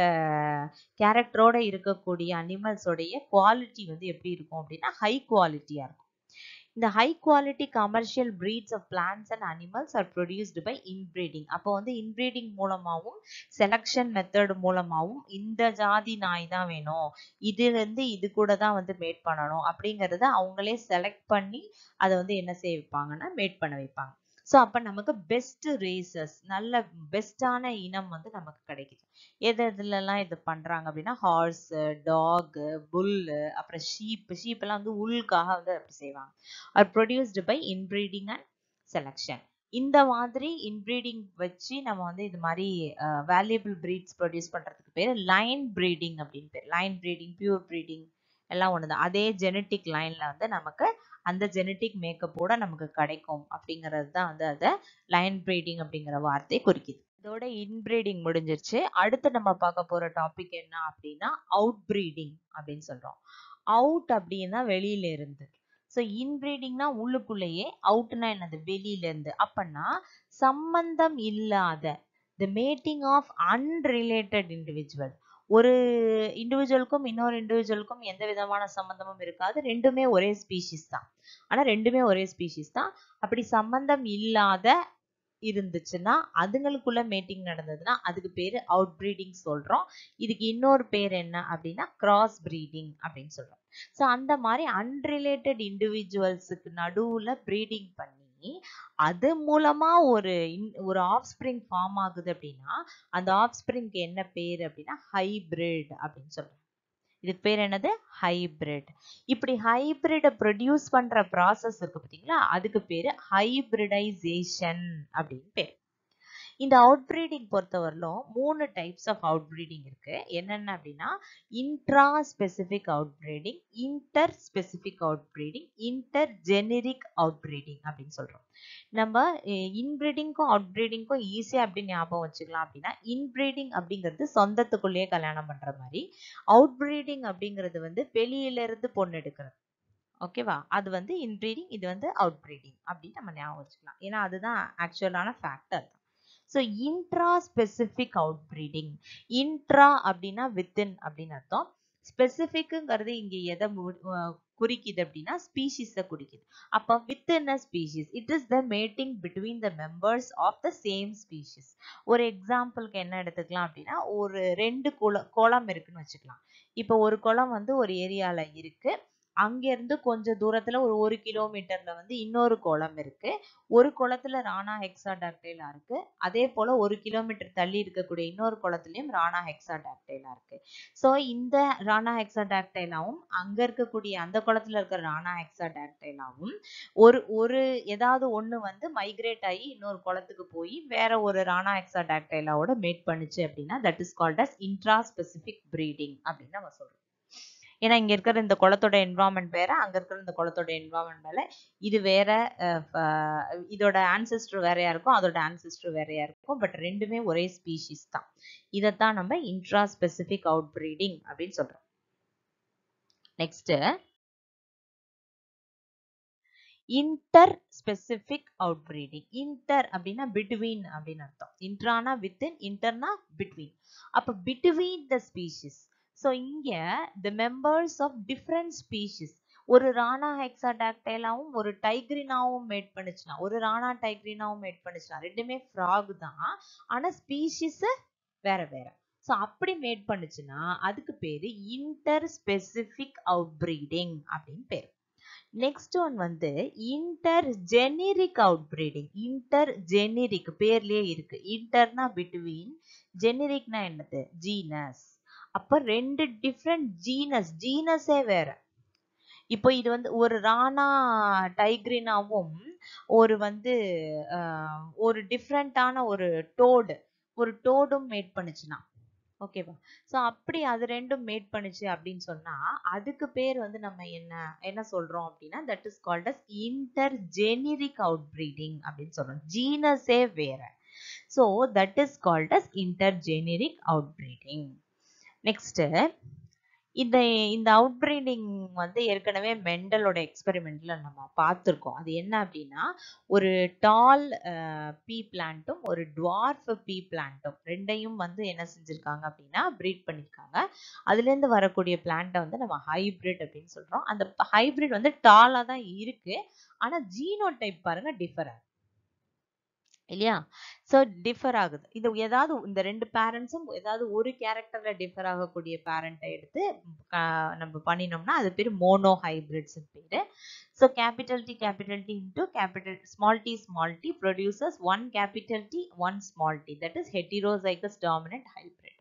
Speaker 1: கேரக்டரோட இருக்கக்கூடிய அனிமல்ஸோடைய குவாலிட்டி வந்து எப்படி இருக்கும் அப்படின்னா ஹை குவாலிட்டியா இருக்கும் இந்த high quality commercial breeds of plants and animals are produced by inbreeding அப்போ வந்து இன்பிரீடிங் மூலமாவும் செலக்ஷன் மெத்தட் மூலமாவும் இந்த ஜாதி நாய் தான் வேணும் இது வந்து இது கூட தான் வந்து மேட் பண்ணணும் அப்படிங்கறத அவங்களே செலக்ட் பண்ணி அதை வந்து என்ன செய்ய வைப்பாங்கன்னா மேட் பண்ண வைப்பாங்க ஸோ அப்போ நமக்கு பெஸ்ட் ரேசஸ் நல்ல பெஸ்டான இனம் வந்து நமக்கு கிடைக்குது எது எதுலலாம் இது பண்றாங்க அப்படின்னா ஹார்ஸ் டாகு புல்லு அப்புறம் ஷீப் ஷீப் எல்லாம் வந்து உள்காக வந்து அப்படி செய்வாங்க are produced by inbreeding and selection இந்த மாதிரி இன்பிரீடிங் வச்சு நம்ம வந்து இது மாதிரி வேல்யூபிள் breeds ப்ரொடியூஸ் பண்றதுக்கு பேர் லைன் breeding அப்படின்னு பேர் லைன் breeding பியூர் breeding எல்லாம் ஒண்ணுதான் அதே ஜெனட்டிக் லைன்ல வந்து நமக்கு அந்த ஜெனட்டிக் மேக்கப்போட நமக்கு கிடைக்கும் அப்படிங்கிறது தான் வந்து அதை லைன் பிரீடிங் அப்படிங்கிற வார்த்தை குறிக்குது இதோட இன்பிரீடிங் முடிஞ்சிருச்சு அடுத்து நம்ம பார்க்க போற டாபிக் என்ன அப்படின்னா அவுட் பிரீடிங் அப்படின்னு சொல்றோம் அவுட் அப்படின்னா வெளியில இருந்து ஸோ இன்பிரீடிங்னா உள்ளுக்குள்ளேயே அவுட்னா என்னது வெளியில இருந்து அப்பன்னா சம்பந்தம் இல்லாத the mating of unrelated individual ஒரு இண்டிவிஜுவலுக்கும் இன்னொரு இண்டிவிஜுவலுக்கும் எந்த விதமான சம்பந்தமும் இருக்காது ரெண்டுமே ஒரே ஸ்பீஷிஸ் தான் ஆனா ரெண்டுமே ஒரே ஸ்பீஷிஸ் தான் அப்படி சம்பந்தம் இல்லாத இருந்துச்சுன்னா அதுங்களுக்குள்ள மேட்டிங் நடந்ததுன்னா அதுக்கு பேரு அவுட் பிரீடிங் சொல்றோம் இதுக்கு இன்னொரு பேர் என்ன அப்படின்னா கிராஸ் பிரீடிங் அப்படின்னு சொல்றோம் ஸோ அந்த மாதிரி அன்ரிலேட்டட் இண்டிவிஜுவல்ஸுக்கு நடுவுல ப்ரீடிங் பண்ணி அது மூலமா ஒரு in- ஒரு ஆஃப் ஸ்ப்ரிங் ஃபார்ம் ஆகுது அப்படின்னா அந்த ஆஃப் ஸ்ப்ரிங்க்கு என்ன பேர் அப்படின்னா ஹைபிரிட் அப்படின்னு சொல்றோம் இதுக்கு பேர் என்னது ஹைபிரிட் இப்படி ஹைபிரிட ப்ரொடியூஸ் பண்ற ப்ராசஸ் இருக்கு பார்த்தீங்களா அதுக்கு பேரு ஹைபிரிடைசேஷன் அப்படின்னு பேர் இந்த அவுட் ப்ரீடிங் பொறுத்தவரையிலும் மூணு டைப்ஸ் ஆஃப் அவுட் ப்ரீடிங் இருக்கு என்னென்ன அப்படின்னா intra specific out breeding inter specific out breeding inter generic out breeding அப்படின்னு சொல்றோம் நம்ம இன்பிரீடிங்க்கும் அவுட் ப்ரீடிங்க்கும் ஈஸியாக எப்படி ஞாபகம் வச்சுக்கலாம் அப்படின்னா இன்பிரீடிங் அப்படிங்கிறது சொந்தத்துக்குள்ளேயே கல்யாணம் பண்ற மாதிரி அவுட் ப்ரீடிங் அப்படிங்கிறது வந்து வெளியில இருந்து பொண்ணு எடுக்கிறது ஓகேவா அது வந்து இன்பிரீடிங் இது வந்து அவுட் ப்ரீடிங் அப்படின்னு நம்ம ஞாபகம் வச்சுக்கலாம் ஏன்னா அதுதான் ஆக்சுவலான factor so intra specific out breeding intra அப்படின்னா வித்தின் அப்படின்னு அர்த்தம் ஸ்பெசிஃபிக்குங்கிறது இங்க எதை குறிக்குது அப்படின்னா ஸ்பீஷிஸை குறிக்குது அப்போ within a species it is the mating between the members of the same species ஒரு எக்ஸாம்பிளுக்கு என்ன எடுத்துக்கலாம் அப்படின்னா ஒரு ரெண்டு குளம் குளம் இருக்குன்னு வச்சுக்கலாம் இப்போ ஒரு குளம் வந்து ஒரு ஏரியால இருக்கு அங்கேருந்து கொஞ்சம் தூரத்துல ஒரு ஒரு கிலோமீட்டர்ல வந்து இன்னொரு குளம் இருக்கு ஒரு குளத்துல ராணா ஹெக்ஸாடாக்டைலா இருக்கு அதே போல ஒரு கிலோமீட்டர் தள்ளி இருக்கக்கூடிய இன்னொரு குளத்துலயும் ராணா ஹெக்ஸாடாக்டைலா இருக்கு ஸோ இந்த ராணா ஹெக்ஸாடாக்டைலாவும் அங்க இருக்கக்கூடிய அந்த குளத்துல இருக்கிற ராணா ஹெக்ஸாடாக்டைலாவும் ஒரு ஒரு ஏதாவது ஒண்ணு வந்து மைக்ரேட் ஆகி இன்னொரு குளத்துக்கு போய் வேற ஒரு ராணா ஹெக்ஸாடாக்டைலாவோட மேட் பண்ணுச்சு அப்படின்னா that is called as intra specific breeding அப்படின்னு நம்ம சொல்றோம் ஏன்னா இங்க இருக்கிற இந்த குளத்தோட என்வரான்மெண்ட் வேற அங்க இருக்கிற இந்த குளத்தோட என்வரான்மெண்ட் வேற இது வேற இதோட ஆன்செஸ்டர் வேறையா இருக்கும் அதோட ஆன்செஸ்டர் வேறையா இருக்கும் பட் ரெண்டுமே ஒரே ஸ்பீஷிஸ் தான் இதைத்தான் நம்ம இன்ட்ரா ஸ்பெசிபிக் அவுட் ப்ரீடிங் அப்படின்னு சொல்றோம் next inter specific out breeding inter அப்படின்னா பிட்வீன் அப்படின்னு அர்த்தம் இன்ட்ரானா வித்தின் இன்டர்னா பிட்வீன் அப்ப பிட்வீன் த ஸ்பீஷிஸ் ஸோ இங்க the members of different species ஒரு ராணா ஹெக்ஸாடாக்டைலாவும் ஒரு டைக்ரினாவும் மேட் பண்ணுச்சுனா ஒரு ராணா டைக்ரினாவும் மேட் பண்ணுச்சுனா ரெண்டுமே ஃப்ராக் தான் ஆனா ஸ்பீஷிஸ் வேற வேற ஸோ அப்படி மேட் பண்ணுச்சுன்னா அதுக்கு பேரு இன்டர் ஸ்பெசிபிக் அவுட் ப்ரீடிங் அப்படின்னு பேர் நெக்ஸ்ட் ஒன் வந்து inter generic out breeding inter generic பேர்லயே இருக்கு இன்டர்னா பிட்வீன் ஜெனிரிக்னா என்னது ஜீனஸ் அப்ப ரெண்டு டிஃப்ரெண்ட் ஜீனஸ் ஜீனஸே வேற இப்போ இது வந்து ஒரு ராணா டைக்ரினாவும் ஒரு வந்து ஒரு டிஃப்ரெண்டான ஒரு டோடு ஒரு டோடும் மேட் பண்ணுச்சுன்னா ஓகேவா ஸோ அப்படி அது ரெண்டும் மேட் பண்ணுச்சு அப்படின்னு சொன்னா அதுக்கு பேர் வந்து நம்ம என்ன என்ன சொல்றோம் அப்படின்னா that is called as inter generic out breeding அப்படின்னு சொல்றோம் ஜீனஸே வேற so that is called as inter generic out breeding next இந்த இந்த அவுட் ப்ரீடிங் வந்து ஏற்கனவே மெண்டலோட எக்ஸ்பெரிமெண்ட்ல நம்ம பார்த்துருக்கோம் அது என்ன அப்படின்னா ஒரு டால் பீ பிளான்ட்டும் ஒரு டுவார்ஃப் பீ பிளான்ட்டும் ரெண்டையும் வந்து என்ன செஞ்சிருக்காங்க அப்படின்னா ப்ரீட் பண்ணியிருக்காங்க அதுலேருந்து வரக்கூடிய பிளான்ட்டை வந்து நம்ம ஹைபிரிட் அப்படின்னு சொல்றோம் அந்த ஹைபிரிட் வந்து டாலாக தான் இருக்கு ஆனால் ஜீனோ டைப் பாருங்க டிஃபர் ஆகுது இல்லையா ஸோ டிஃபர் ஆகுது இது ஏதாவது இந்த ரெண்டு பேரண்ட்ஸும் ஏதாவது ஒரு கேரக்டர்ல டிஃபர் ஆகக்கூடிய பேரண்ட்டை எடுத்து நம்ம பண்ணினோம்னா அது பேர் மோனோ ஹைபிரிட்ஸ் பேரு so capital D capital D into capital small d small d producers one capital D one small d that is heterozygous dominant hybrid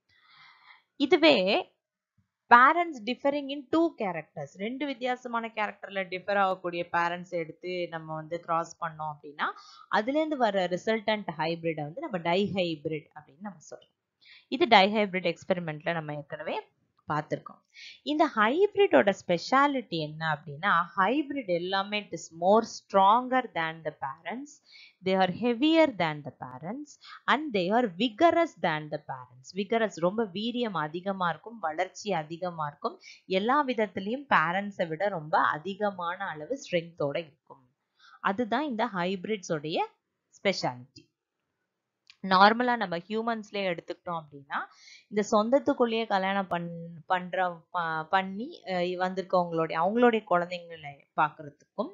Speaker 1: இதுவே parents differing in two characters ரெண்டு வித்தியாசமான கேரக்டர்ல டிஃபர் ஆகக்கூடிய parents எடுத்து நம்ம வந்து cross பண்ணோம் அப்படின்னா அதுலேருந்து வர ரிசல்டன்ட் ஹைபிரிடை வந்து நம்ம டை ஹைபிரிட் அப்படின்னு நம்ம சொல்றோம் இது டை ஹைபிரிட் எக்ஸ்பெரிமெண்ட்ல நம்ம ஏற்கனவே பார்த்துருக்கோம் இந்த ஹைபிரிடோட ஸ்பெஷாலிட்டி என்ன அப்படின்னா ஹைபிரிட் எல்லாமே it is more stronger than the parents they are heavier than the parents and they are vigorous than the parents vigorous ரொம்ப வீரியம் அதிகமாக இருக்கும் வளர்ச்சி அதிகமாக இருக்கும் எல்லா விதத்துலேயும் பேரண்ட்ஸை விட ரொம்ப அதிகமான அளவு ஸ்ட்ரென்த்தோட இருக்கும் அதுதான் இந்த ஹைபிரிட்ஸோடைய ஸ்பெஷாலிட்டி நார்மலாக நம்ம ஹியூமன்ஸ்லேயே எடுத்துக்கிட்டோம் அப்படின்னா இந்த சொந்தத்துக்குள்ளேயே கல்யாணம் பண் பண்ணுற பண்ணி வந்திருக்கவங்களுடைய அவங்களுடைய குழந்தைங்களை பார்க்கறதுக்கும்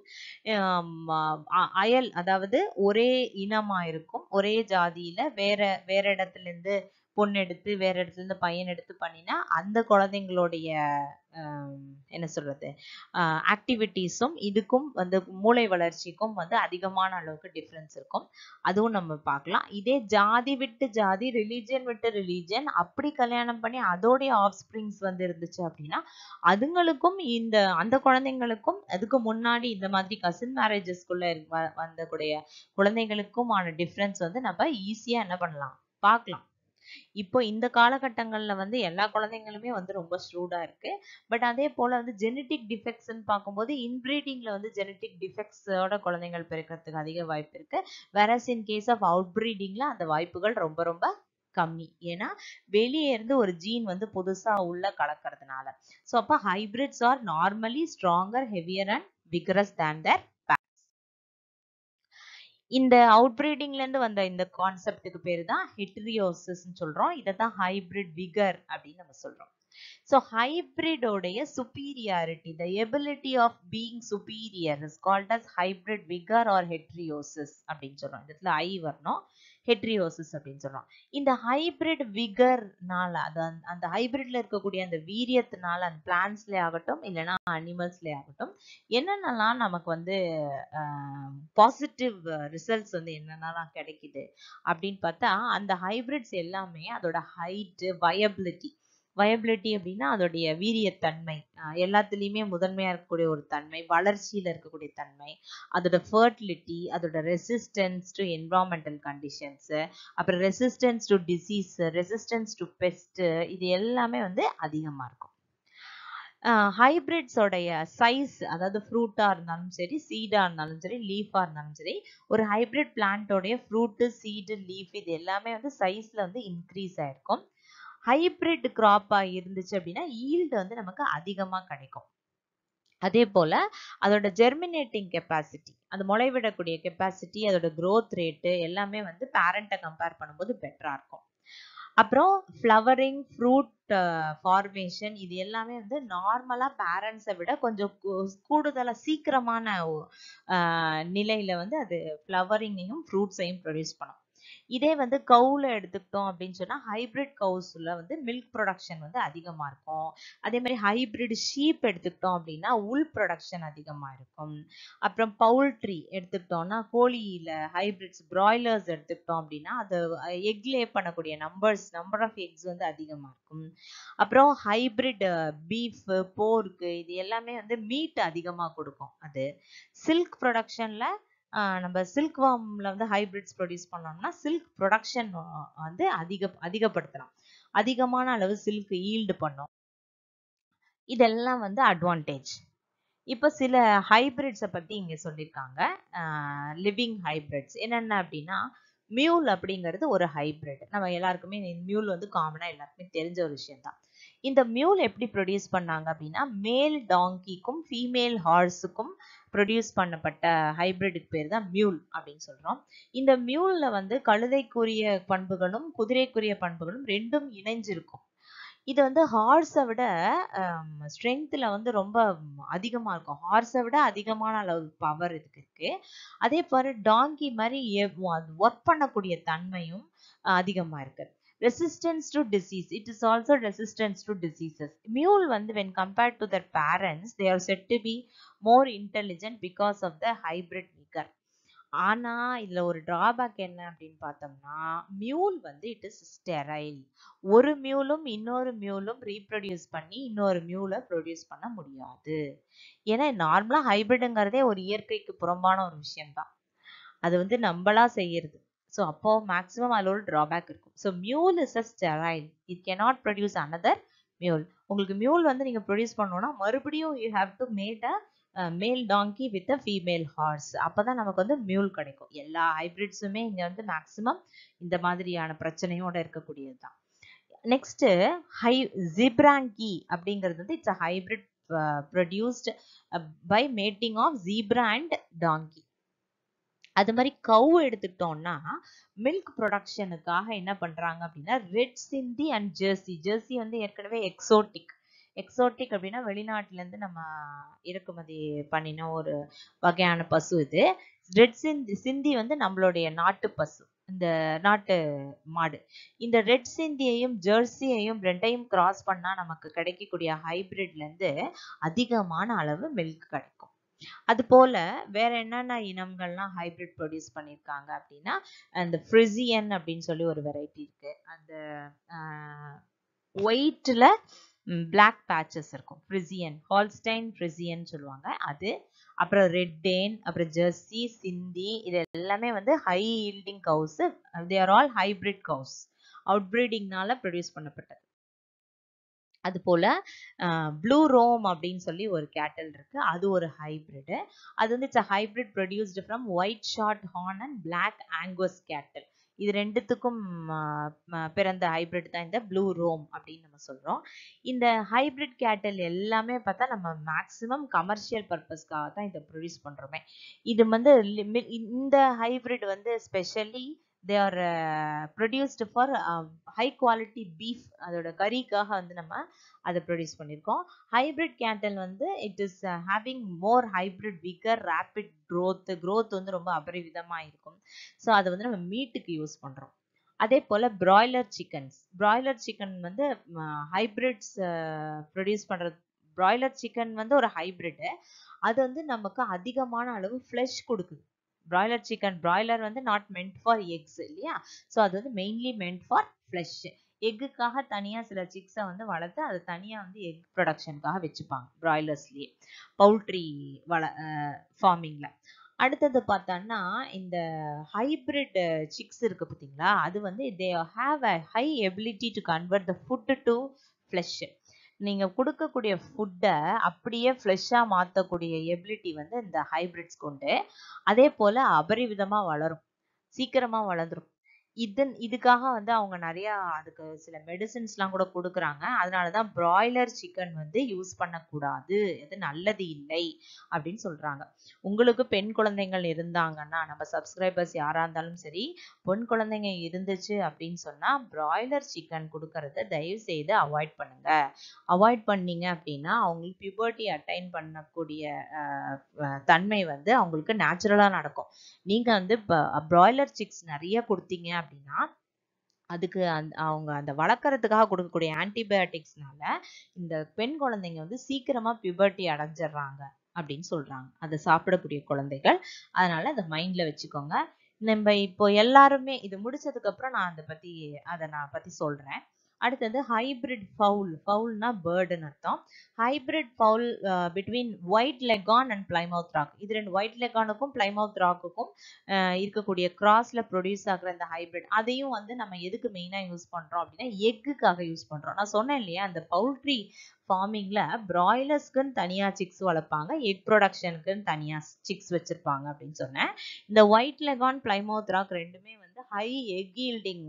Speaker 1: அயல் அதாவது ஒரே இனமாக இருக்கும் ஒரே ஜாதியில் வேற வேற இடத்துலேருந்து பொண்ணு எடுத்து வேற இடத்துல இருந்து பையன் எடுத்து பண்ணினா அந்த குழந்தைங்களுடைய ஆம், என்ன சொல்றது ஆக்டிவிட்டீஸும் இதுக்கும் வந்து மூளை வளர்ச்சிக்கும் வந்து அதிகமான அளவுக்கு டிஃப்ரென்ஸ் இருக்கும் அதுவும் நம்ம பார்க்கலாம் இதே ஜாதி விட்டு ஜாதி ரிலீஜியன் விட்டு ரிலீஜியன் அப்படி கல்யாணம் பண்ணி அதோடைய ஆஃப் ஸ்ப்ரிங்ஸ் வந்து இருந்துச்சு அப்படின்னா அதுங்களுக்கும் இந்த அந்த குழந்தைங்களுக்கும் அதுக்கு முன்னாடி இந்த மாதிரி கசின் மேரேஜஸ்குள்ள வந்தக்கூடிய குழந்தைகளுக்குமான டிஃப்ரென்ஸ் வந்து நம்ம ஈஸியா என்ன பண்ணலாம் பார்க்கலாம் இப்போ இந்த காலகட்டங்கள்ல வந்து எல்லா குழந்தைங்களுமே வந்து ரொம்ப ஸ்ட்ரூடா இருக்கு பட் அதே போல வந்து ஜெனட்டிக் டிஃபெக்ட்ஸ்ன்னு பார்க்கும்போது இன்பிரீடிங்ல வந்து ஜெனட்டிக் டிஃபெக்ட்ஸோட குழந்தைகள் பிறக்கிறதுக்கு அதிக வாய்ப்பு இருக்கு whereas in case of out பிரீடிங்ல அந்த வாய்ப்புகள் ரொம்ப ரொம்ப கம்மி ஏன்னா வெளியே இருந்து ஒரு ஜீன் வந்து புதுசா உள்ள கலக்கறதுனால ஸோ அப்போ hybrids are normally stronger heavier and vigorous than their இந்த அவுட் பிரீடிங்ல இருந்து வந்த இந்த கான்செப்டுக்கு பேர் தான் ஹெட்ரியோசிஸ் சொல்றோம் இதை தான் ஹைபிரிட் விகர் அப்படின்னு நம்ம சொல்றோம் ஸோ ஹைபிரிடோடைய superiority the ability of being superior is called as hybrid vigour or heterosis அப்படின்னு சொல்றோம் இந்த இடத்துல ஐ வரணும் ஹெட்ரியோசிஸ் அப்படின்னு சொல்றோம் இந்த ஹைபிரிட் விகர்னால அது அந்த- அந்த ஹைபிரிட்ல இருக்கக்கூடிய அந்த வீரியத்தினால அந்த பிளான்ஸ்ல ஆகட்டும் இல்லைன்னா அனிமல்ஸ்ல ஆகட்டும் என்னென்னலாம் நமக்கு வந்து பாசிட்டிவ் ரிசல்ட்ஸ் வந்து என்னென்னலாம் கிடைக்குது அப்படின்னு பார்த்தா அந்த ஹைபிரிட்ஸ் எல்லாமே அதோட ஹைட்டு வயபிலிட்டி வயபிலிட்டி அப்படின்னா அதோடைய வீரியத்தன்மை அஹ் எல்லாத்துலேயுமே முதன்மையா இருக்கக்கூடிய ஒரு தன்மை வளர்ச்சியில இருக்கக்கூடிய தன்மை அதோட ஃபர்டிலிட்டி அதோட ரெசிஸ்டன்ஸ் டு என்வரான்மெண்டல் கண்டிஷன்ஸ் அப்புறம் resistance to disease resistance to pest இது எல்லாமே வந்து அதிகமா இருக்கும் ஹைபிரிட்ஸோடைய சைஸ் அதாவது ஃப்ரூட்டா இருந்தாலும் சரி சீடா இருந்தாலும் சரி லீஃபா இருந்தாலும் சரி ஒரு ஹைபிரிட் பிளான்ட்டோடைய ஃப்ரூட்டு சீடு லீஃப் இது எல்லாமே வந்து சைஸ்ல வந்து இன்க்ரீஸ் ஆயிருக்கும் ஹைபிரிட் கிராப்பா இருந்துச்சு அப்படின்னா ஈல்டு வந்து நமக்கு அதிகமா கிடைக்கும் அதே போல அதோட ஜெர்மினேட்டிங் கெப்பாசிட்டி அது முளைவிடக்கூடிய கெப்பாசிட்டி அதோட growth ரேட்டு எல்லாமே வந்து பேரண்ட்டை கம்பேர் பண்ணும்போது பெட்டரா இருக்கும் அப்புறம் ஃப்ளவரிங் ஃப்ரூட் ஃபார்மேஷன் இது எல்லாமே வந்து நார்மலா பேரண்ட்ஸை விட கொஞ்சம் கூ- கூடுதலா சீக்கிரமான ஒ- ஆஹ் நிலையில வந்து அது ஃப்ளவரிங்கையும் ஃப்ரூட்ஸையும் ப்ரொடியூஸ் பண்ணும் இதே வந்து கவுல எடுத்துக்கிட்டோம் அப்படின்னு சொன்னா ஹைபிரிட் கவுஸ்ல வந்து மில்க் ப்ரொடக்ஷன் வந்து அதிகமா இருக்கும் அதே மாதிரி ஹைபிரிட் ஷீப் எடுத்துக்கிட்டோம் அப்படின்னா உல் ப்ரொடக்ஷன் அதிகமா இருக்கும் அப்புறம் பவுல்ட்ரி எடுத்துக்கிட்டோம்னா கோழியில ஹைபிரிட்ஸ் பிராய்லர்ஸ் எடுத்துக்கிட்டோம் அப்படின்னா அது எக் லே பண்ணக்கூடிய நம்பர்ஸ் நம்பர் ஆஃப் எக்ஸ் வந்து அதிகமா இருக்கும் அப்புறம் ஹைபிரிட் பீஃப் போர்க்கு இது எல்லாமே வந்து மீட் அதிகமா கொடுக்கும் அது சில்க் ப்ரொடக்ஷன்ல நம்ம சில்க் வார்ம்ல வந்து ஹைபிரிட்ஸ் ப்ரொடியூஸ் பண்ணோம்னா சில்க் ப்ரொடக்ஷன் வந்து அதிக அதிகப்படுத்தலாம் அதிகமான அளவு சில்க் ஈல்டு பண்ணும் இதெல்லாம் வந்து அட்வான்டேஜ் இப்போ சில ஹைபிரிட்ஸை பத்தி இங்க சொல்லியிருக்காங்க லிவிங் ஹைபிரிட்ஸ் என்னென்ன அப்படின்னா மியூல் அப்படிங்கிறது ஒரு ஹைபிரிட் நம்ம எல்லாருக்குமே மியூல் வந்து காமனா எல்லாருக்குமே தெரிஞ்ச ஒரு விஷயம் தான் இந்த மியூல் எப்படி ப்ரொடியூஸ் பண்ணாங்க அப்படின்னா மேல் டாங்கிக்கும் ஃபீமேல் ஹார்ஸுக்கும் ப்ரொடியூஸ் பண்ணப்பட்ட ஹைபிரிடுக்கு பேர் தான் மியூல் அப்படின்னு சொல்றோம் இந்த மியூல்ல வந்து கழுதைக்குரிய பண்புகளும் குதிரைக்குரிய பண்புகளும் ரெண்டும் இணைஞ்சிருக்கும் இது வந்து ஹார்ஸை விட ஸ்ட்ரென்த்ல வந்து ரொம்ப அதிகமா இருக்கும் ஹார்ஸை விட அதிகமான அளவு பவர் இதுக்கு இருக்கு அதே போல டாங்கி மாதிரி ஒர்க் பண்ணக்கூடிய தன்மையும் அஹ், அதிகமா இருக்கு resistance to disease it is also resistance to diseases mule வந்து when compared to their parents they are said to be more intelligent because of the hybrid vigour ஆனா இதுல ஒரு டிராபேக் என்ன அப்படின்னு பார்த்தோம்னா மியூல் வந்து இட் இஸ் ஸ்டெரைல் ஒரு மியூலும் இன்னொரு மியூலும் ரீப்ரொடியூஸ் பண்ணி இன்னொரு மியூலை ப்ரொடியூஸ் பண்ண முடியாது ஏன்னா நார்மலா ஹைபிரிடுங்கிறதே ஒரு இயற்கைக்கு புறம்பான ஒரு விஷயம்தான் அது வந்து நம்மளா செய்யறது ஸோ அப்போ மேக்ஸிமம் அதில் ஒரு டிராபேக் இருக்கும் so mule is a sterile it cannot produce another mule உங்களுக்கு மியூல் வந்து நீங்க ப்ரொடியூஸ் பண்ணணும்னா மறுபடியும் you have to mate a male donkey with a female horse அப்பதான் நமக்கு வந்து மியூல் கிடைக்கும் எல்லா ஹைபிரிட்ஸுமே இங்க வந்து மேக்ஸிமம் இந்த மாதிரியான பிரச்சனையோட இருக்கக்கூடியது தான் நெக்ஸ்ட் ஹை ஜிப்ராங்கி அப்படிங்கிறது வந்து it's a hybrid produced by mating of zebra and donkey அது மாதிரி கவு எடுத்துக்கிட்டோம்னா மில்க் ப்ரொடக்ஷனுக்காக என்ன பண்றாங்க அப்படின்னா ரெட் சிந்தி அண்ட் ஜெர்சி ஜெர்சி வந்து ஏற்கனவே எக்ஸோட்டிக் எக்ஸோட்டிக் அப்படின்னா வெளிநாட்டுல இருந்து நம்ம இறக்குமதி பண்ணின ஒரு வகையான பசு இது ரெட் சிந்தி சிந்தி வந்து நம்மளுடைய நாட்டு பசு இந்த நாட்டு மாடு இந்த ரெட் சிந்தியையும் ஜெர்சியையும் ரெண்டையும் கிராஸ் பண்ணா நமக்கு கிடைக்கக்கூடிய ஹைபிரிட்ல இருந்து அதிகமான அளவு மில்க் கிடைக்கும் அது போல வேற என்னென்ன இனங்கள்லாம் ஹைபிரிட் ப்ரொடியூஸ் பண்ணியிருக்காங்க அப்படின்னா அந்த ஃப்ரிசியன் அப்படின்னு சொல்லி ஒரு வெரைட்டி இருக்கு அந்த ஒயிட்ல பிளாக் பேச்சஸ் இருக்கும் ஃப்ரிசியன் ஹால்ஸ்டைன் ஃப்ரிசியன் சொல்லுவாங்க அது அப்புறம் ரெட் டேன் அப்புறம் ஜெர்சி சிந்தி இது எல்லாமே வந்து high yielding cows they are all hybrid cows அவுட்பிரீடிங்னால ப்ரொடியூஸ் பண்ணப்பட்டது அது போல ப்ளூ ரோம் அப்படின்னு சொல்லி ஒரு கேட்டல் இருக்கு அது ஒரு ஹைபிரிடு அது வந்து it's hybrid produced from white shorthorn and black Angus cattle இது ரெண்டுத்துக்கும் பிறந்த ஹைபிரிட் தான் இந்த ப்ளூ ரோம் அப்படின்னு நம்ம சொல்றோம் இந்த ஹைபிரிட் கேட்டல் எல்லாமே பார்த்தா நம்ம மேக்சிமம் கமர்ஷியல் பர்பஸ்க்காக தான் இதை ப்ரொடியூஸ் பண்றோமே இது வந்து இந்த ஹைபிரிட் வந்து specially they are produced for high quality beef அதோட கறிக்காக வந்து நம்ம அதை ப்ரொடியூஸ் பண்ணியிருக்கோம் ஹைபிரிட் கேட்டல் வந்து it is having more hybrid vigour rapid growth growth வந்து ரொம்ப அபரிவிதமாக இருக்கும் ஸோ அதை வந்து நம்ம மீட்டுக்கு யூஸ் பண்ணுறோம் அதே போல் பிராய்லர் சிக்கன்ஸ் பிராய்லர் சிக்கன் வந்து ஹைபிரிட்ஸ் ப்ரொடியூஸ் பண்ணுறது பிராய்லர் சிக்கன் வந்து ஒரு ஹைபிரிட்டு அது வந்து நமக்கு அதிகமான அளவு ஃப்ளஷ் கொடுக்குது பிராய்லர் சிக்கன் பிராய்லர் வந்து நாட் மென்ட் ஃபார் எக்ஸ் இல்லையா ஸோ அது வந்து மெயின்லி மென்ட் ஃபார் ஃப்ளஷ் எக்குக்காக தனியாக சில சிக்ஸை வந்து வளர்த்து அதை தனியாக வந்து எக் ப்ரொடக்ஷனுக்காக வச்சுப்பாங்க பிராய்லர்ஸ்லேயே பவுல்ட்ரி வள ஃபார்மிங்கில் அடுத்தது பார்த்தோன்னா இந்த ஹைபிரிட் சிக்ஸ் இருக்கு பார்த்தீங்களா அது வந்து they have a high ability to convert the food to flesh நீங்கள் கொடுக்கக்கூடிய ஃபுட்டை அப்படியே ஃப்ளஷ்ஷாக மாற்றக்கூடிய எபிலிட்டி வந்து இந்த ஹைபிரிட்ஸ் கொண்டு அதே போல் அபரிவிதமாக வளரும் சீக்கிரமாக வளர்ந்துரும் இது இதுக்காக வந்து அவங்க நிறையா அதுக்கு சில மெடிசின்ஸ்லாம் கூட கொடுக்குறாங்க அதனால தான் பிராய்லர் சிக்கன் வந்து யூஸ் பண்ணக்கூடாது அது நல்லது இல்லை அப்படின்னு சொல்கிறாங்க உங்களுக்கு பெண் குழந்தைகள் இருந்தாங்கன்னா நம்ம சப்ஸ்கிரைபர்ஸ் யாராக இருந்தாலும் சரி பெண் குழந்தைங்க இருந்துச்சு அப்படின்னு சொன்னால் பிராய்லர் சிக்கன் கொடுக்கறத தயவு செய்து அவாய்ட் பண்ணுங்க அவாய்ட் பண்ணீங்க அப்படின்னா அவங்களுக்கு பியூபர்ட்டி அட்டைன் பண்ணக்கூடிய தன்மை வந்து அவங்களுக்கு நேச்சுரலாக நடக்கும் நீங்கள் வந்து பிராய்லர் சிக்ஸ் நிறைய கொடுத்தீங்க அப்படின்னா அதுக்கு அந்த அவங்க அந்த வளர்க்குறதுக்காக கொடுக்கக்கூடிய ஆன்டிபயோட்டிக்ஸ்னால இந்த பெண் குழந்தைங்க வந்து சீக்கிரமா பியூபர்ட்டி அடைஞ்சிடுறாங்க அப்படின்னு சொல்றாங்க அதை சாப்பிடக்கூடிய குழந்தைகள் அதனால அதை மைண்ட்ல வச்சுக்கோங்க நம்ம இப்போ எல்லாருமே இது முடிச்சதுக்கு அப்புறம் நான் அதை பத்தி அதை நான் பத்தி சொல்றேன் அடுத்தது ஹைபிரிட் ஃபவுல் ஃபவுல்னா பேர்டுன்னு அர்த்தம் hybrid fowl between white leghorn and Plymouth Rock இது ரெண்டு ஒயிட் லெகானுக்கும் பிளைமவுத் ராக்குக்கும் இருக்கக்கூடிய கிராஸ்ல ப்ரொடியூஸ் ஆகிற இந்த ஹைபிரிட் அதையும் வந்து நம்ம எதுக்கு மெயினாக யூஸ் பண்றோம் அப்படின்னா எக்குக்காக யூஸ் பண்றோம் நான் சொன்னேன் இல்லையா அந்த பவுல்ட்ரி ஃபார்மிங்ல பிராய்லர்ஸ்க்குன்னு தனியா சிக்ஸ் வளர்ப்பாங்க எக் ப்ரொடக்ஷனுக்குன்னு தனியா சிக்ஸ் வச்சிருப்பாங்க அப்படின்னு சொன்னேன் இந்த ஒயிட் லெகான் பிளைமவுத் ராக் ரெண்டுமே வந்து ஹை எக் ஈல்டிங்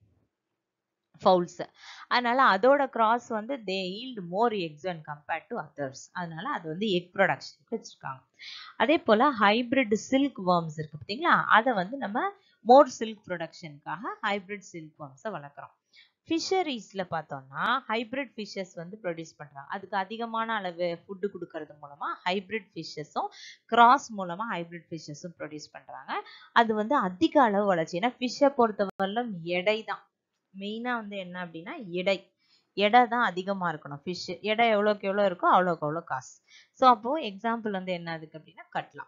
Speaker 1: ஃபவுல்ஸ் அதனால அதோட கிராஸ் வந்து they yield more eggs and compared to others அதனால அது வந்து எக் ப்ரொடக்ஷனுக்கு வச்சிருக்காங்க அதே போல ஹைபிரிட் சில்க் வேர்ம்ஸ் இருக்கு பார்த்தீங்களா அதை வந்து நம்ம மோர் சில்க் ப்ரொடக்ஷனுக்காக ஹைபிரிட் சில்க் வேர்ம்ஸை வளர்க்குறோம் ஃபிஷரிஸில் பார்த்தோம்னா ஹைபிரிட் ஃபிஷ்ஷஸ் வந்து ப்ரொடியூஸ் பண்ணுறாங்க அதுக்கு அதிகமான அளவு ஃபுட்டு கொடுக்கறது மூலமாக ஹைபிரிட் ஃபிஷ்ஷஸும் கிராஸ் மூலமாக ஹைபிரிட் ஃபிஷ்ஷஸும் ப்ரொடியூஸ் பண்ணுறாங்க அது வந்து அதிக அளவு வளர்ச்சி ஏன்னா ஃபிஷ்ஷை பொறுத்தவரையிலும் எடை தான் மெயினாக வந்து என்ன அப்படின்னா எடை எடை தான் அதிகமாக இருக்கணும் ஃபிஷ் எடை எவ்வளோக்கு எவ்வளோ இருக்கோ அவ்வளோக்கு அவ்வளோ காசு ஸோ அப்போது எக்ஸாம்பிள் வந்து என்ன அதுக்கு அப்படின்னா கட்லாம்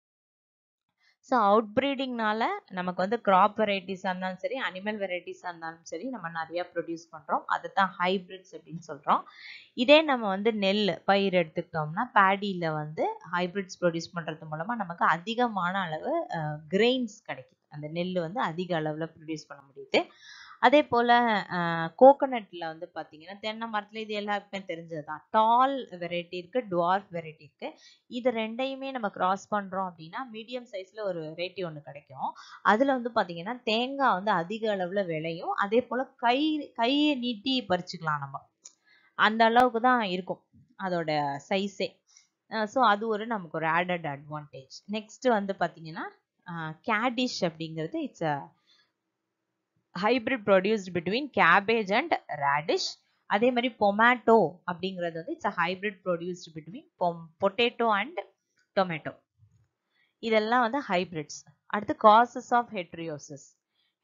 Speaker 1: ஸோ அவுட் ப்ரீடிங்னால நமக்கு வந்து கிராப் வெரைட்டிஸாக இருந்தாலும் சரி அனிமல் வெரைட்டிஸாக இருந்தாலும் சரி நம்ம நிறையா ப்ரொடியூஸ் பண்ணுறோம் அதை தான் ஹைப்ரிட்ஸ் அப்படின்னு சொல்கிறோம் இதே நம்ம வந்து நெல் பயிர் எடுத்துக்கிட்டோம்னா பேடியில் வந்து ஹைப்ரிட்ஸ் ப்ரொடியூஸ் பண்ணுறது மூலமாக நமக்கு அதிகமான அளவு கிரெயின்ஸ் கிடைக்குது அந்த நெல் வந்து அதிக அளவில் ப்ரொடியூஸ் பண்ண முடியுது அதே போல் கோகோனட்டில் வந்து பார்த்தீங்கன்னா தென்னை மரத்தில் இது எல்லாருக்குமே தெரிஞ்சது தான் டால் வெரைட்டி இருக்குது டுவார்ஃப் வெரைட்டி இருக்குது இது ரெண்டையுமே நம்ம கிராஸ் பண்ணுறோம் அப்படின்னா மீடியம் சைஸில் ஒரு வெரைட்டி ஒன்று கிடைக்கும் அதில் வந்து பார்த்தீங்கன்னா தேங்காய் வந்து அதிக அளவில் விளையும் அதே போல் கை கையை நீட்டி பறிச்சுக்கலாம் நம்ம அந்த அளவுக்கு தான் இருக்கும் அதோட சைஸே ஸோ அது ஒரு நமக்கு ஒரு ஆடட் அட்வான்டேஜ் நெக்ஸ்ட் வந்து பார்த்தீங்கன்னா கேடிஷ் அப்படிங்கிறது it's a hybrid produced between cabbage and radish அதே மாதிரி பொமேட்டோ அப்படிங்கிறது வந்து it's a hybrid produced between potato and tomato இதெல்லாம் வந்து ஹைபிரிட்ஸ் அடுத்து காசஸ் ஆஃப் ஹெட்ரியோசிஸ்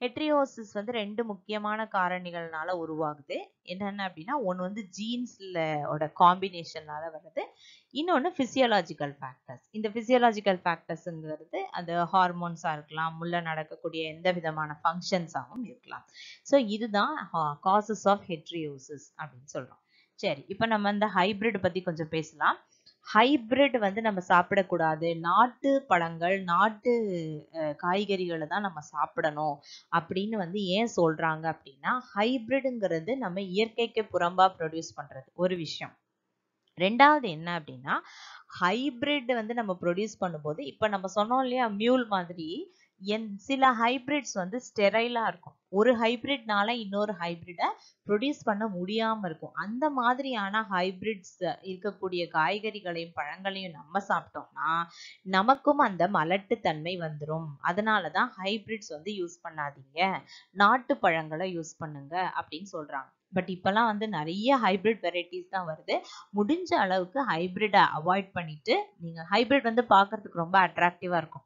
Speaker 1: ஹெட்ரியோசிஸ் வந்து ரெண்டு முக்கியமான காரணிகள்னால உருவாகுது என்னென்ன அப்படின்னா ஒன்று வந்து ஜீன்ஸ்ல ஓட காம்பினேஷனால வருது இன்னொன்று ஃபிசியலாஜிக்கல் ஃபேக்டர்ஸ் இந்த ஃபிசியலாஜிக்கல் ஃபேக்டர்ஸுங்கிறது அந்த ஹார்மோன்ஸாக இருக்கலாம் முள்ள நடக்கக்கூடிய எந்த விதமான ஃபங்க்ஷன்ஸாகவும் இருக்கலாம் ஸோ இதுதான் காசஸ் ஆஃப் ஹெட்ரியோசிஸ் அப்படின்னு சொல்கிறோம் சரி இப்போ நம்ம இந்த ஹைபிரிட் பற்றி கொஞ்சம் பேசலாம் ஹைபிரிட் வந்து நம்ம சாப்பிடக்கூடாது நாட்டு பழங்கள் நாட்டு காய்கறிகளை தான் நம்ம சாப்பிடணும் அப்படின்னு வந்து ஏன் சொல்றாங்க அப்படின்னா ஹைபிரிடுங்கிறது நம்ம இயற்கைக்கு புறம்பா ப்ரொடியூஸ் பண்றது ஒரு விஷயம் ரெண்டாவது என்ன அப்படின்னா ஹைபிரிட் வந்து நம்ம ப்ரொடியூஸ் பண்ணும்போது இப்போ நம்ம சொன்னோம் இல்லையா மியூல் மாதிரி என் சில ஹைபிரிட்ஸ் வந்து ஸ்டெரைலா இருக்கும் ஒரு ஹைபிரிட்னால இன்னொரு ஹைபிரிடை ப்ரொடியூஸ் பண்ண முடியாம இருக்கும் அந்த மாதிரியான ஹைபிரிட்ஸ் இருக்கக்கூடிய காய்கறிகளையும் பழங்களையும் நம்ம சாப்பிட்டோம்னா நமக்கும் அந்த மலட்டுத்தன்மை வந்துடும் அதனாலதான் ஹைபிரிட்ஸ் வந்து யூஸ் பண்ணாதீங்க நாட்டு பழங்களை யூஸ் பண்ணுங்க அப்படின்னு சொல்றாங்க பட் இப்பெல்லாம் வந்து நிறைய ஹைபிரிட் வெரைட்டிஸ் தான் வருது முடிஞ்ச அளவுக்கு ஹைபிரிடை அவாய்ட் பண்ணிட்டு நீங்க ஹைபிரிட் வந்து பார்க்கிறதுக்கு ரொம்ப அட்ராக்டிவா இருக்கும்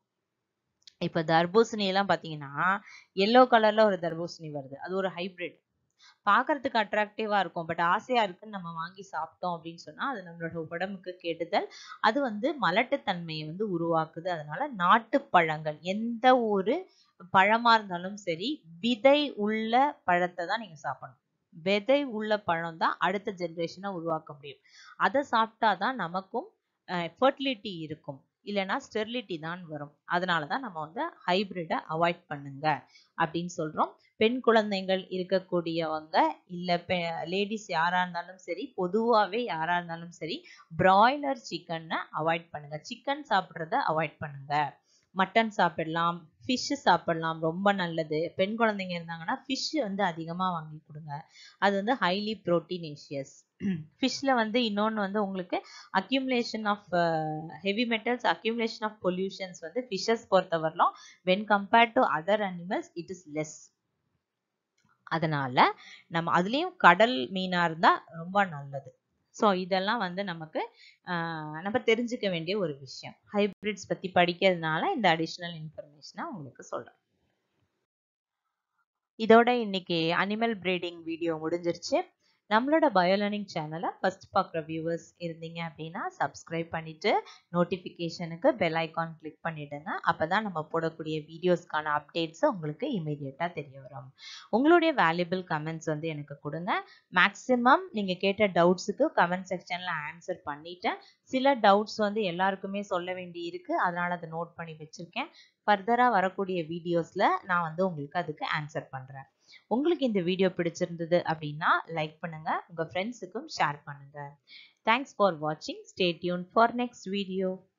Speaker 1: இப்ப தர்பூசணி எல்லாம் பாத்தீங்கன்னா எல்லோ கலர்ல ஒரு தர்பூசணி வருது அது ஒரு ஹைபிரிட் பார்க்கறதுக்கு அட்ராக்டிவா இருக்கும் பட் ஆசையா இருக்குன்னு நம்ம வாங்கி சாப்பிட்டோம் அப்படின்னு சொன்னா அது நம்மளோட உடம்புக்கு கெடுதல் அது வந்து மலட்டுத்தன்மையை வந்து உருவாக்குது அதனால நாட்டு பழங்கள் எந்த ஒரு பழமா இருந்தாலும் சரி விதை உள்ள பழத்தை தான் நீங்க சாப்பிடணும் விதை உள்ள பழம் தான் அடுத்த ஜென்ரேஷனை உருவாக்க முடியும் அதை சாப்பிட்டாதான் நமக்கும் ஃபர்டிலிட்டி இருக்கும் இல்லைன்னா ஸ்டெரிலிட்டி தான் வரும் அதனால தான் நம்ம வந்து ஹைபிரிடை அவாய்ட் பண்ணுங்க அப்படின்னு சொல்றோம் பெண் குழந்தைகள் இருக்கக்கூடியவங்க இல்ல லேடிஸ் யாரா இருந்தாலும் சரி பொதுவாகவே யாரா இருந்தாலும் சரி பிராய்லர் சிக்கனை அவாய்ட் பண்ணுங்க சிக்கன் சாப்பிட்றத அவாய்ட் பண்ணுங்க மட்டன் சாப்பிடலாம் ஃபிஷ்ஷு சாப்பிடலாம் ரொம்ப நல்லது பெண் குழந்தைங்க இருந்தாங்கன்னா ஃபிஷ் வந்து அதிகமாக வாங்கி கொடுங்க அது வந்து ஹைலி ப்ரோட்டீனேஷியஸ் ஃபிஷ்ஷில் வந்து இன்னொன்று வந்து உங்களுக்கு accumulation of heavy metals accumulation of pollutions வந்து ஃபிஷ்ஷஸ் பொறுத்தவரையிலும் when compared to other animals it is less அதனால நம்ம அதுலேயும் கடல் மீனாக இருந்தால் ரொம்ப நல்லது ஸோ இதெல்லாம் வந்து நமக்கு நம்ம தெரிஞ்சுக்க வேண்டிய ஒரு விஷயம் ஹைபிரிட்ஸ் பற்றி படிக்கிறதுனால இந்த அடிஷ்னல் இன்ஃபர்மேஷனை உங்களுக்கு சொல்கிறேன் இதோட இன்னைக்கு அனிமல் பிரீடிங் வீடியோ முடிஞ்சிருச்சு நம்மளோட பயோலர்னிங் சேனலை ஃபர்ஸ்ட் பார்க்குற வியூவர்ஸ் இருந்தீங்க அப்படின்னா சப்ஸ்கிரைப் பண்ணிட்டு நோட்டிஃபிகேஷனுக்கு பெல் ஐக்கான் கிளிக் பண்ணிடுங்க அப்போ தான் நம்ம போடக்கூடிய வீடியோஸ்க்கான அப்டேட்ஸ் உங்களுக்கு இமீடியட்டாக தெரிய வரும் உங்களுடைய வேல்யூபிள் கமெண்ட்ஸ் வந்து எனக்கு கொடுங்க மேக்ஸிமம் நீங்கள் கேட்ட டவுட்ஸுக்கு கமெண்ட் செக்ஷனில் ஆன்சர் பண்ணிட்டேன் சில டவுட்ஸ் வந்து எல்லாருக்குமே சொல்ல வேண்டி இருக்கு அதனால அதை நோட் பண்ணி வச்சிருக்கேன் ஃபர்தராக வரக்கூடிய வீடியோஸில் நான் வந்து உங்களுக்கு அதுக்கு ஆன்சர் பண்ணுறேன் உங்களுக்கு இந்த வீடியோ பிடிச்சிருந்தது அப்படின்னா லைக் பண்ணுங்க உங்க ஃப்ரெண்ட்ஸுக்கும் ஷேர் பண்ணுங்க தேங்க்ஸ் ஃபார் வாட்சிங் stay tuned for next video